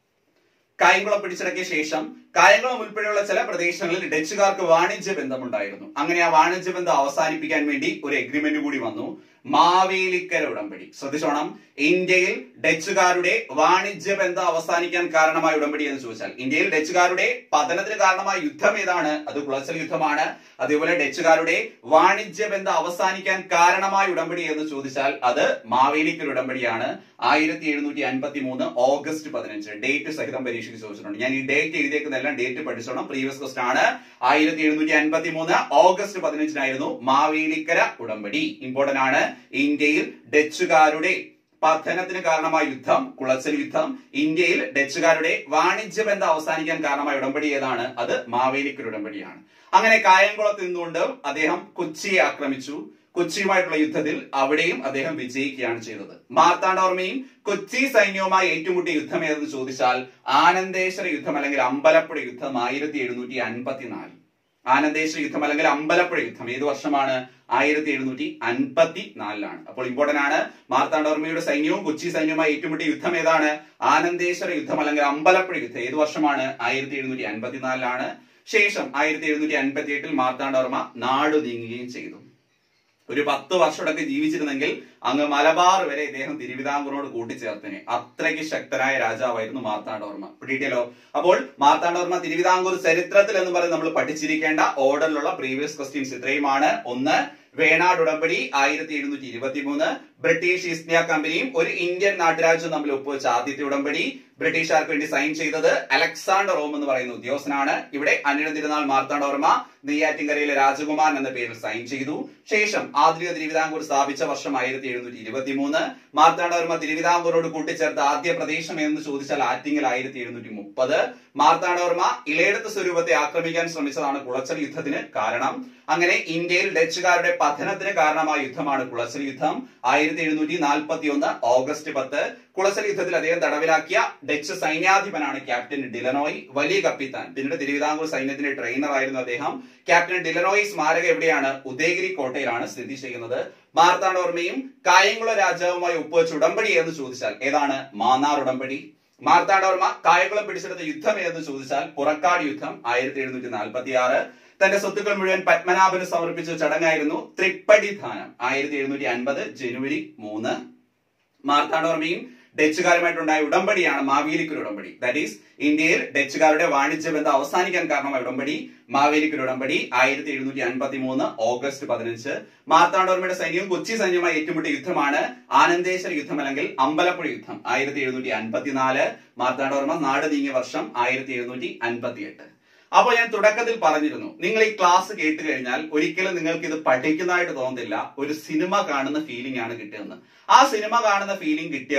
കായംകുളം പിടിച്ചടക്കിയ ശേഷം കായംകുളം ഉൾപ്പെടെയുള്ള ചില പ്രദേശങ്ങളിൽ ഡച്ചുകാർക്ക് വാണിജ്യ ബന്ധമുണ്ടായിരുന്നു അങ്ങനെ ആ വാണിജ്യ ബന്ധം അവസാനിപ്പിക്കാൻ വേണ്ടി ഒരു എഗ്രിമെന്റ് കൂടി വന്നു മാവേലിക്കര ഉടമ്പടി ശ്രദ്ധിച്ചോണം ഇന്ത്യയിൽ ഡച്ചുകാരുടെ വാണിജ്യ ബന്ധം അവസാനിക്കാൻ കാരണമായ ഉടമ്പടി എന്ന് ചോദിച്ചാൽ ഇന്ത്യയിൽ ഡച്ചുകാരുടെ പതനത്തിന് കാരണമായ യുദ്ധം ഏതാണ് അത് കുളച്ചൽ യുദ്ധമാണ് അതേപോലെ ഡച്ചുകാരുടെ വാണിജ്യ ബന്ധം അവസാനിക്കാൻ കാരണമായ ഉടമ്പടി എന്ന് ചോദിച്ചാൽ അത് മാവേലിക്കൽ ഉടമ്പടിയാണ് ആയിരത്തി എഴുന്നൂറ്റി അൻപത്തി മൂന്ന് ഓഗസ്റ്റ് പതിനഞ്ച് ഡേറ്റ് സഹിതം പരീക്ഷയ്ക്ക് ചോദിച്ചിട്ടുണ്ട് ഞാൻ ഈ ഡേറ്റ് എഴുതിയേക്കുന്ന എല്ലാം ഡേറ്റ് പഠിച്ചോണം പ്രീവിയസ് ക്വസ്റ്റ് ആണ് ആയിരത്തി എഴുന്നൂറ്റി അൻപത്തി മൂന്ന് ഓഗസ്റ്റ് പതിനഞ്ചിനായിരുന്നു മാവേലിക്കര ഉടമ്പടി ഇമ്പോർട്ടന്റ് ആണ് ഇന്ത്യയിൽ ഡച്ചുകാരുടെ പതനത്തിന് കാരണമായ യുദ്ധം കുളച്ചൽ യുദ്ധം ഇന്ത്യയിൽ ഡച്ചുകാരുടെ വാണിജ്യ ബന്ധം അവസാനിക്കാൻ കാരണമായ ഉടമ്പടി ഏതാണ് അത് മാവേലിക്കൽ ഉടമ്പടിയാണ് അങ്ങനെ കായംകുളത്ത് നിന്നുകൊണ്ട് അദ്ദേഹം കൊച്ചിയെ ആക്രമിച്ചു കൊച്ചിയുമായിട്ടുള്ള യുദ്ധത്തിൽ അവിടെയും അദ്ദേഹം വിജയിക്കുകയാണ് ചെയ്തത് മാർത്താണ്ഡവർമ്മയും കൊച്ചി സൈന്യവുമായി ഏറ്റുമുട്ടിയ യുദ്ധം ഏതെന്ന് ചോദിച്ചാൽ ആനന്ദേശ്വര യുദ്ധം അല്ലെങ്കിൽ അമ്പലപ്പുഴ യുദ്ധം ആയിരത്തി എഴുന്നൂറ്റി അൻപത്തിനാല് ആനന്ദേശ്വര യുദ്ധം അല്ലെങ്കിൽ അമ്പലപ്പുഴ യുദ്ധം ഏത് വർഷമാണ് ആയിരത്തി എഴുന്നൂറ്റി അൻപത്തി നാലിലാണ് അപ്പോൾ ഇമ്പോർട്ടന്റ് ആണ് മാർത്താണ്ഡവർമ്മയുടെ സൈന്യവും കൊച്ചി സൈന്യവുമായി ഏറ്റുമുട്ടിയ യുദ്ധം ഏതാണ് ആനന്ദേശ്വര യുദ്ധം അല്ലെങ്കിൽ അമ്പലപ്പുഴ യുദ്ധം ഏത് വർഷമാണ് ആയിരത്തി എഴുന്നൂറ്റി അൻപത്തിനാലിലാണ് ശേഷം ആയിരത്തി എഴുന്നൂറ്റി അൻപത്തി എട്ടിൽ മാർത്താണ്ഡവർമ്മ നാടു നീങ്ങുകയും ചെയ്തു ഒരു പത്ത് വർഷമൊക്കെ ജീവിച്ചിരുന്നെങ്കിൽ അങ്ങ് മലബാർ വരെ ഇദ്ദേഹം തിരുവിതാംകൂറിനോട് കൂട്ടിച്ചേർത്തിനെ അത്രയ്ക്ക് ശക്തനായ രാജാവായിരുന്നു മാർത്താണ്ഡവർമ്മ പിടിയിട്ടല്ലോ അപ്പോൾ മാർത്താണ്ഡവർമ്മ തിരുവിതാംകൂർ ചരിത്രത്തിൽ എന്ന് പറയുന്നത് നമ്മൾ പഠിച്ചിരിക്കേണ്ട ഓർഡറിലുള്ള പ്രീവിയസ് ക്വസ്റ്റ്യൻസ് ഇത്രയുമാണ് ഒന്ന് വേണാട് ഉടമ്പടി ആയിരത്തി എഴുന്നൂറ്റി ഇരുപത്തി മൂന്ന് ബ്രിട്ടീഷ് ഈസ്റ്റ് ഇന്ത്യ കമ്പനിയും ഒരു ഇന്ത്യൻ നാട്ടുരാജ്യവും തമ്മിൽ ഒപ്പുവെച്ച ആദ്യത്തെ ഉടമ്പടി ബ്രിട്ടീഷുകാർക്ക് വേണ്ടി സൈൻ ചെയ്തത് അലക്സാണ്ടർ റോം എന്ന് പറയുന്ന ഉദ്യോഗസ്ഥനാണ് ഇവിടെ അനിഴം തിരുനാൾ മാർത്താണ്ഡവർമ്മ നെയ്യാറ്റിൻകരയിലെ രാജകുമാരൻ എന്ന പേരിൽ സൈൻ ചെയ്തു ശേഷം ആധുനിക തിരുവിതാംകൂർ സ്ഥാപിച്ച വർഷം ആയിരത്തി എഴുന്നൂറ്റി ഇരുപത്തി മൂന്ന് മാർത്താണ്ഡവർമ്മ തിരുവിതാംകൂറോട് കൂട്ടിച്ചേർത്ത ആദ്യ പ്രദേശം എന്ന് ചോദിച്ചാൽ ആറ്റിങ്ങൽ ആയിരത്തി എഴുന്നൂറ്റി മുപ്പത് മാർത്താണ്ഡവർമ്മ ഇളയെടുത്ത സ്വരൂപത്തെ ആക്രമിക്കാൻ ശ്രമിച്ചതാണ് കുളച്ചൽ യുദ്ധത്തിന് കാരണം അങ്ങനെ ഇന്ത്യയിൽ ഡച്ചുകാരുടെ പതനത്തിന് കാരണമായ യുദ്ധമാണ് കുളച്ചൽ യുദ്ധം ആയിരത്തി എഴുന്നൂറ്റി നാൽപ്പത്തി ഒന്ന് ഓഗസ്റ്റ് പത്ത് കുളച്ചൽ യുദ്ധത്തിൽ അദ്ദേഹം തടവിലാക്കിയ ഡച്ച് സൈന്യാധിപനാണ് ക്യാപ്റ്റൻ ഡിലനോയ് വലിയ കപ്പിത്താൻ പിന്നീട് തിരുവിതാംകൂർ സൈന്യത്തിന്റെ ട്രെയിനർ ആയിരുന്നു അദ്ദേഹം ക്യാപ്റ്റൻ ഡിലനോയ് സ്മാരകം എവിടെയാണ് ഉദയഗിരി കോട്ടയിലാണ് സ്ഥിതി ചെയ്യുന്നത് മാർത്താണ്ഡവർമ്മയും കായംകുളം രാജാവുമായി ഒപ്പുവെച്ച ഉടമ്പടി എന്ന് ചോദിച്ചാൽ ഏതാണ് മാന്നാർ ഉടമ്പടി മാർത്താണ്ഡവർമ്മ കായംകുളം പിടിച്ചെടുത്ത യുദ്ധം ഏതെന്ന് ചോദിച്ചാൽ പുറക്കാട് യുദ്ധം ആയിരത്തി എഴുന്നൂറ്റി നാൽപ്പത്തി ആറ് തന്റെ സ്വത്തുക്കൾ മുഴുവൻ പത്മനാഭന് സമർപ്പിച്ച ചടങ്ങായിരുന്നു തൃപ്പടിദാനം ആയിരത്തി എഴുന്നൂറ്റി അൻപത് ജനുവരി മൂന്ന് മാർത്താണ്ഡവർമ്മയും ഡച്ചുകാരുമായിട്ടുണ്ടായ ഉടമ്പടിയാണ് മാവേലിക്കർ ഉടമ്പടി ദാറ്റ് ഈസ് ഇന്ത്യയിൽ ഡച്ചുകാരുടെ വാണിജ്യ ബന്ധം അവസാനിക്കാൻ കാരണമായ ഉടമ്പടി മാവേലിക്കർ ഉടമ്പടി ആയിരത്തി എഴുന്നൂറ്റി അൻപത്തി മൂന്ന് ഓഗസ്റ്റ് പതിനഞ്ച് മാർത്താണ്ഡവർമ്മയുടെ സൈന്യവും കൊച്ചി സൈന്യവുമായി ഏറ്റുമുട്ടിയ യുദ്ധമാണ് ആനന്ദേശ്വര യുദ്ധം അല്ലെങ്കിൽ അമ്പലപ്പുഴ യുദ്ധം ആയിരത്തി എഴുന്നൂറ്റി അൻപത്തിനാല് മാർത്താണ്ഡവർമ്മ നാട് നീങ്ങിയ വർഷം ആയിരത്തി എഴുന്നൂറ്റി അൻപത്തി എട്ട് അപ്പൊ ഞാൻ തുടക്കത്തിൽ പറഞ്ഞിരുന്നു നിങ്ങൾ ഈ ക്ലാസ് കേട്ട് കഴിഞ്ഞാൽ ഒരിക്കലും നിങ്ങൾക്ക് ഇത് പഠിക്കുന്നതായിട്ട് തോന്നുന്നില്ല ഒരു സിനിമ കാണുന്ന ഫീലിംഗ് ആണ് കിട്ടിയതെന്ന് ആ സിനിമ കാണുന്ന ഫീലിംഗ് കിട്ടിയവർ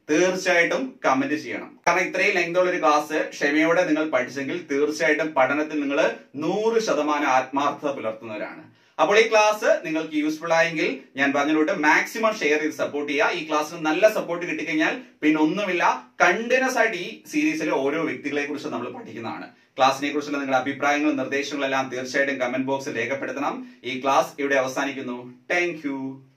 തീർച്ചയായിട്ടും കമന്റ് ചെയ്യണം കാരണം ഇത്രയും ലെങ്ത് ഉള്ള ഒരു ക്ലാസ് ക്ഷമയോടെ നിങ്ങൾ പഠിച്ചെങ്കിൽ തീർച്ചയായിട്ടും പഠനത്തിൽ നിങ്ങൾ നൂറ് ശതമാനം ആത്മാർത്ഥത പുലർത്തുന്നവരാണ് അപ്പോൾ ഈ ക്ലാസ് നിങ്ങൾക്ക് യൂസ്ഫുൾ ആയെങ്കിൽ ഞാൻ പറഞ്ഞിട്ട് മാക്സിമം ഷെയർ ചെയ്ത് സപ്പോർട്ട് ചെയ്യുക ഈ ക്ലാസ്സിന് നല്ല സപ്പോർട്ട് കിട്ടിക്കഴിഞ്ഞാൽ പിന്നെ ഒന്നുമില്ല കണ്ടിന്യൂസ് ആയിട്ട് ഈ സീരീസിലെ ഓരോ വ്യക്തികളെ കുറിച്ച് നമ്മൾ പഠിക്കുന്നതാണ് ക്ലാസ്സിനെ കുറിച്ചുള്ള നിങ്ങളുടെ അഭിപ്രായങ്ങളും നിർദ്ദേശങ്ങളും എല്ലാം തീർച്ചയായിട്ടും കമന്റ് ബോക്സിൽ രേഖപ്പെടുത്തണം ഈ ക്ലാസ് ഇവിടെ അവസാനിക്കുന്നു താങ്ക്